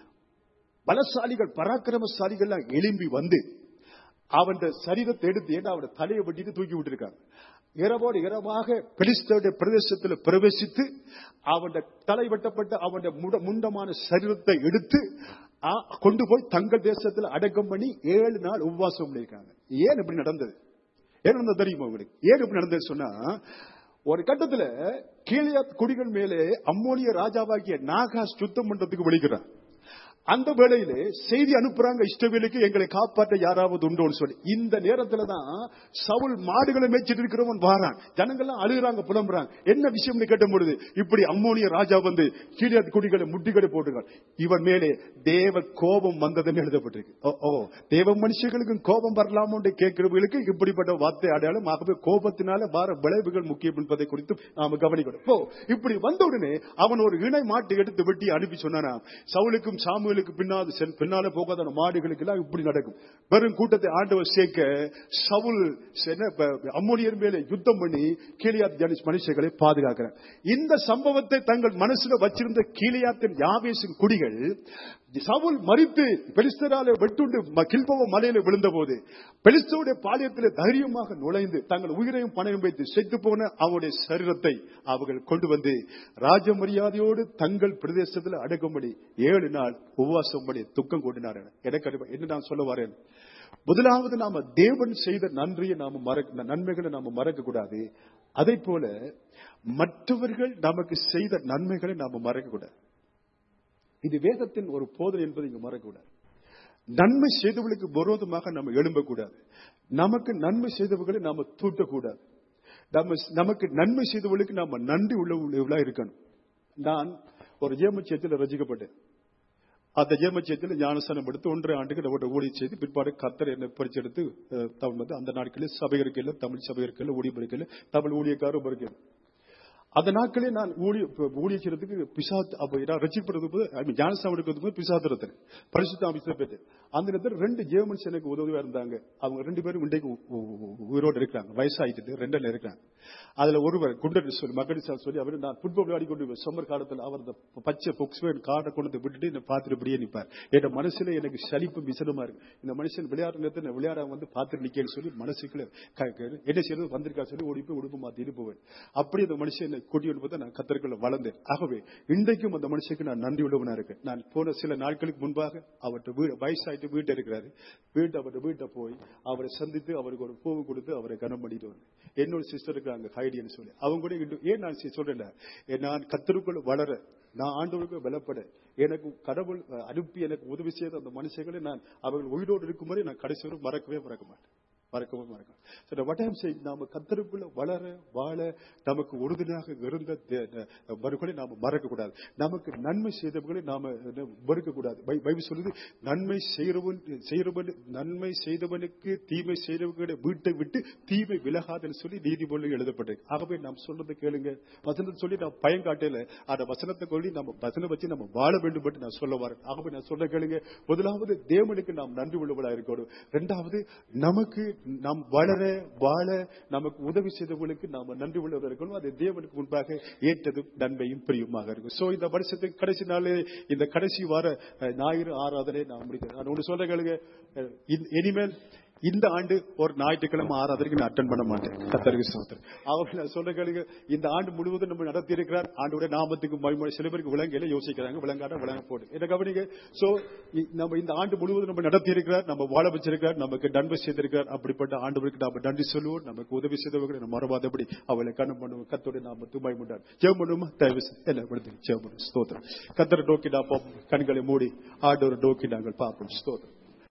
பலசாலிகள் பராக்கிரமசாலிகள் எழும்பி வந்து அவன் சரீரத்தை எடுத்து ஏன்னா அவன் தலையை வெட்டிட்டு தூக்கி விட்டுருக்காங்க இரவோடு இரவாக பெலிஸ்தருடைய பிரதேசத்தில் பிரவேசித்து அவன் தலை வெட்டப்பட்ட அவன் முட- முண்டமான சரீரத்தை எடுத்து ஆ, கொண்டு போய் தங்கள் தேசத்தில் அடக்கம் பண்ணி ஏழு நாள் உபவாசம் பண்ணியிருக்காங்க ஏன் இப்படி நடந்தது ஏன் நடந்தது தெரியுமா உங்களுக்கு ஏன் இப்படி நடந்தது சொன்னா ஒரு கட்டத்துல கீழியாத் குடிகள் மேலே அம்மோனிய ராஜாவாகிய நாகாஸ் சுத்தம் பண்றதுக்கு விழிக்கிறான் அந்த வேளையிலே செய்தி அனுப்புறாங்க இஷ்டவேலுக்கு எங்களை காப்பாற்ற யாராவது உண்டோன்னு சொல்லி இந்த நேரத்துல தான் சவுல் மாடுகளை மேய்ச்சிட்டு இருக்கிறவன் வாரான் ஜனங்கள்லாம் அழுகுறாங்க புலம்புறாங்க என்ன விஷயம்னு கேட்ட பொழுது இப்படி அம்மோனிய ராஜா வந்து கீழியாத் குடிகளை முட்டிகளை போட்டுருக்கான் இவன் மேலே தேவ கோபம் வந்ததுன்னு எழுதப்பட்டிருக்கு ஓ, ஓ தேவ மனுஷர்களுக்கும் கோபம் வரலாமோன்னு கேட்கிறவர்களுக்கு இப்படிப்பட்ட வார்த்தை அடையாளம் ஆகவே கோபத்தினால வர விளைவுகள் முக்கியம் என்பதை குறித்து நாம கவனிக்கணும் இப்போ இப்படி வந்த உடனே அவன் ஒரு இணை மாட்டை எடுத்து வெட்டி அனுப்பி சொன்னானா சவுலுக்கும் சாமுவேலுக்கு பின்னால சென்- பின்னால போகாத அந்த மாடுகளுக்கு எல்லாம் இப்படி நடக்கும் வெறும் கூட்டத்தை ஆண்டவர் சேர்க்க சவுல் என்ன, ப- அம்மோனியர் மேலே யுத்தம் பண்ணி கீழியாத் ஜனிஸ் மனுஷர்களை பாதுகாக்கிறார் இந்த சம்பவத்தை தங்கள் மனசுல வச்சிருந்த கீழியாத்தின் யாவேசின் குடிகள் சவுல் மறித்து பெலிஸ்தரால வெட்டுண்டு ம- கில்போவ மலையில விழுந்த போது பெலிஸ்தருடைய பாளையத்தில் தைரியமாக நுழைந்து தங்கள் உயிரையும் பணம் வைத்து செத்து போன அவருடைய சரீரத்தை அவர்கள் கொண்டு வந்து ராஜ மரியாதையோடு தங்கள் பிரதேசத்தில் அடக்கும்படி ஏழு நாள் உபவாசம் பண்ணி துக்கம் கொண்டினார் எனக்கு அது என்ன நான் சொல்ல வரேன் முதலாவது நாம தேவன் செய்த நன்றியை நாம மறக்க நன்மைகளை நாம மறக்க கூடாது அதே போல மற்றவர்கள் நமக்கு செய்த நன்மைகளை நாம மறக்க கூடாது இது வேதத்தின் ஒரு போதனை என்பதை இங்க மறக்கக்கூடாது நன்மை செய்தவர்களுக்கு விரோதமாக நம்ம எழும்பக்கூடாது நமக்கு நன்மை செய்தவர்களை நாம தூட்டக்கூடாது நம்ம நமக்கு நன்மை செய்தவர்களுக்கு நாம நன்றி உள்ளவர்களா இருக்கணும் நான் ஒரு ஜேமச்சியத்தில் ரசிக்கப்பட்டேன் அந்த ஜேமச்சியத்தில் ஞானஸ்தானம் எடுத்து ஒன்றரை ஆண்டுக்கு நம்மளோட ஊழிய செய்து பிற்பாடு கத்தர் என்ன பறிச்செடுத்து அஹ், தமிழ் வந்து அந்த நாட்களில் சபை இருக்கையில் தமிழ் சபை இருக்கையில் ஊழியம் இருக்கையில் தமிழ் ஊழியக்காரும் இருக்கையில் அந்த நாட்களே நான் ஊழிய ஊழிய செய்யறதுக்கு பிசாத் அப்ப நான் ரசிப்படுறது போது ஐ மீன் ஞானஸ்தானம் எடுக்கிறது போது பிசாத்திரத்தில் பரிசுத்த அமைச்சர் பெற்று அந்த நேரத்தில் ரெண்டு ஜேர்மன்ஸ் எனக்கு உதவியா இருந்தாங்க அவங்க ரெண்டு பேரும் இன்றைக்கு உ- உ- உ- உயிரோடு இருக்கிறாங்க வயசாயிட்டு ரெண்டு இருக்கிறாங்க அதுல ஒருவர் குண்டர் சொல்லி மகடி சார் சொல்லி அவர் நான் ஃபுட்பால் விளையாடி கொண்டு சம்மர் காலத்தில் அவர் அந்த பச்சை பொக்ஸ்வேன் கார்டை கொண்டு வந்து விட்டுட்டு என்னை பார்த்துட்டு இப்படியே நிற்பார் என் மனசுல எனக்கு சலிப்பு விசனமா இருக்கு இந்த மனுஷன் விளையாடுற நேரத்தில் நான் விளையாட வந்து பார்த்துட்டு நிக்கேன்னு சொல்லி மனசுக்குள்ள க- க- என்ன செய்யறது வந்திருக்கா சொல்லி ஓடி போய் உடுப்பு மாத்திட்டு போவேன் அப்படி அந்த மனுஷன் என்னை கூட்டி வந்து பார்த்தா நான் கத்தருக்குள்ள வளர்ந்தேன் ஆகவே இன்றைக்கும் அந்த மனுஷனுக்கு நான் நன்றி உள்ளவனா இருக்கேன் நான் போன சில நாட்களுக்கு முன்பாக அவர்கிட்ட வீடு வயசாயிட்டு வீட்டு இருக்கிறாரு வீட்டு அவர்கிட்ட வீட்டை போய் அவரை சந்தித்து அவருக்கு ஒரு பூவு கொடுத்து அவரை கனம் பண்ணிட்டு வந்தேன் என்னோட சிஸ்டர் இருக்காங்க ஹைடின்னு சொல்லி அவங்க கூட இன்று- ஏன் நான் சி- சொல்றேன் நான் கத்தருக்குள் வளர நான் ஆண்டவருக்கு பலப்பட எனக்கு கடவுள் அஹ், அனுப்பி எனக்கு உதவி செய்த அந்த மனுஷங்களை நான் அவர்கள் உயிரோடு இருக்கும் வரை நான் கடைசி வரை மறக்கவே மறக்க மாட்டேன் மறக்கவே மறக்க So, what I'm saying, நாம கத்தருக்குள்ள வளர வாழ நமக்கு உறுதுணையாக இருந்த தே- ந- மறுகளை நாம மறக்க கூடாது நமக்கு நன்மை செய்தவர்களை நாம மறுக்க கூடாது பை- பைபிள் சொல்லுது நன்மை செய்கிறவன் செய்கிறவன் நன்மை செய்தவனுக்கு தீமை செய்தவர்களுடைய வீட்டை விட்டு தீமை விலகாதுன்னு சொல்லி நீதிமொழி எழுதப்பட்டது ஆகவே நாம் சொல்றதை கேளுங்க வசனத்தை சொல்லி நான் பயம் காட்டல அந்த வசனத்தை சொல்லி நம்ம வசனம் வச்சு நம்ம வாழ வேண்டும் என்று நான் சொல்ல வரேன் ஆகவே நான் சொல்ல கேளுங்க முதலாவது தேவனுக்கு நாம் நன்றி உள்ளவளா இருக்கணும் இரண்டாவது நமக்கு நாம் வளர வாழ நமக்கு உதவி செய்தவர்களுக்கு நாம நன்றி உள்ளவர்கள் இருக்கணும் அது தேவனுக்கு முன்பாக ஏற்றதும் நன்மையும் பிரியுமாக இருக்கும் சோ இந்த வருஷத்துக்கு கடைசி நாள் இந்த கடைசி வார அஹ், ஞாயிறு ஆராதனை நான் முடிக்கிறேன் நான் ஒன்று சொல்ல கேளுங்க அஹ், இன்- இனிமேல் இந்த ஆண்டு ஒரு ஞாயிற்றுக்கிழமை ஆறாவதுக்கு நான் அட்டன் பண்ண மாட்டேன் கத்தருக்கு சோத்திரம் அவர் நான் சொல்ல கேளுங்க இந்த ஆண்டு முழுவதும் நம்ம நடத்தி இருக்கிறார் ஆண்டோட நாமத்துக்கு மகிமை சில பேருக்கு விலங்கையில யோசிக்கிறாங்க விலங்காட்ட விலங்க போட்டு என்ன கவனிங்க சோ இ- நம்ம இந்த ஆண்டு முழுவதும் நம்ம நடத்தி இருக்கிறார் நம்ம வாழ வச்சிருக்கார் நமக்கு நன்மை செய்திருக்கார் அப்படிப்பட்ட ஆண்டவருக்கு நாம நன்றி சொல்லுவோம் நமக்கு உதவி செய்தவர்களை நம்ம மறவாதபடி அவளை கண்ணம் பண்ணுவோம் கத்தோட நாம துமாய் முண்டார் ஜெயம் பண்ணுமா தயவு செய்து எல்லாம் விடுத்து ஜெயம் பண்ணும் ஸ்தோத்திரம் கத்தரை நோக்கி நாம் பார்ப்போம். கண்களை மூடி ஆண்டோரை நோக்கி நாங்கள் பார்ப்போம் ஸ்தோத்திரம்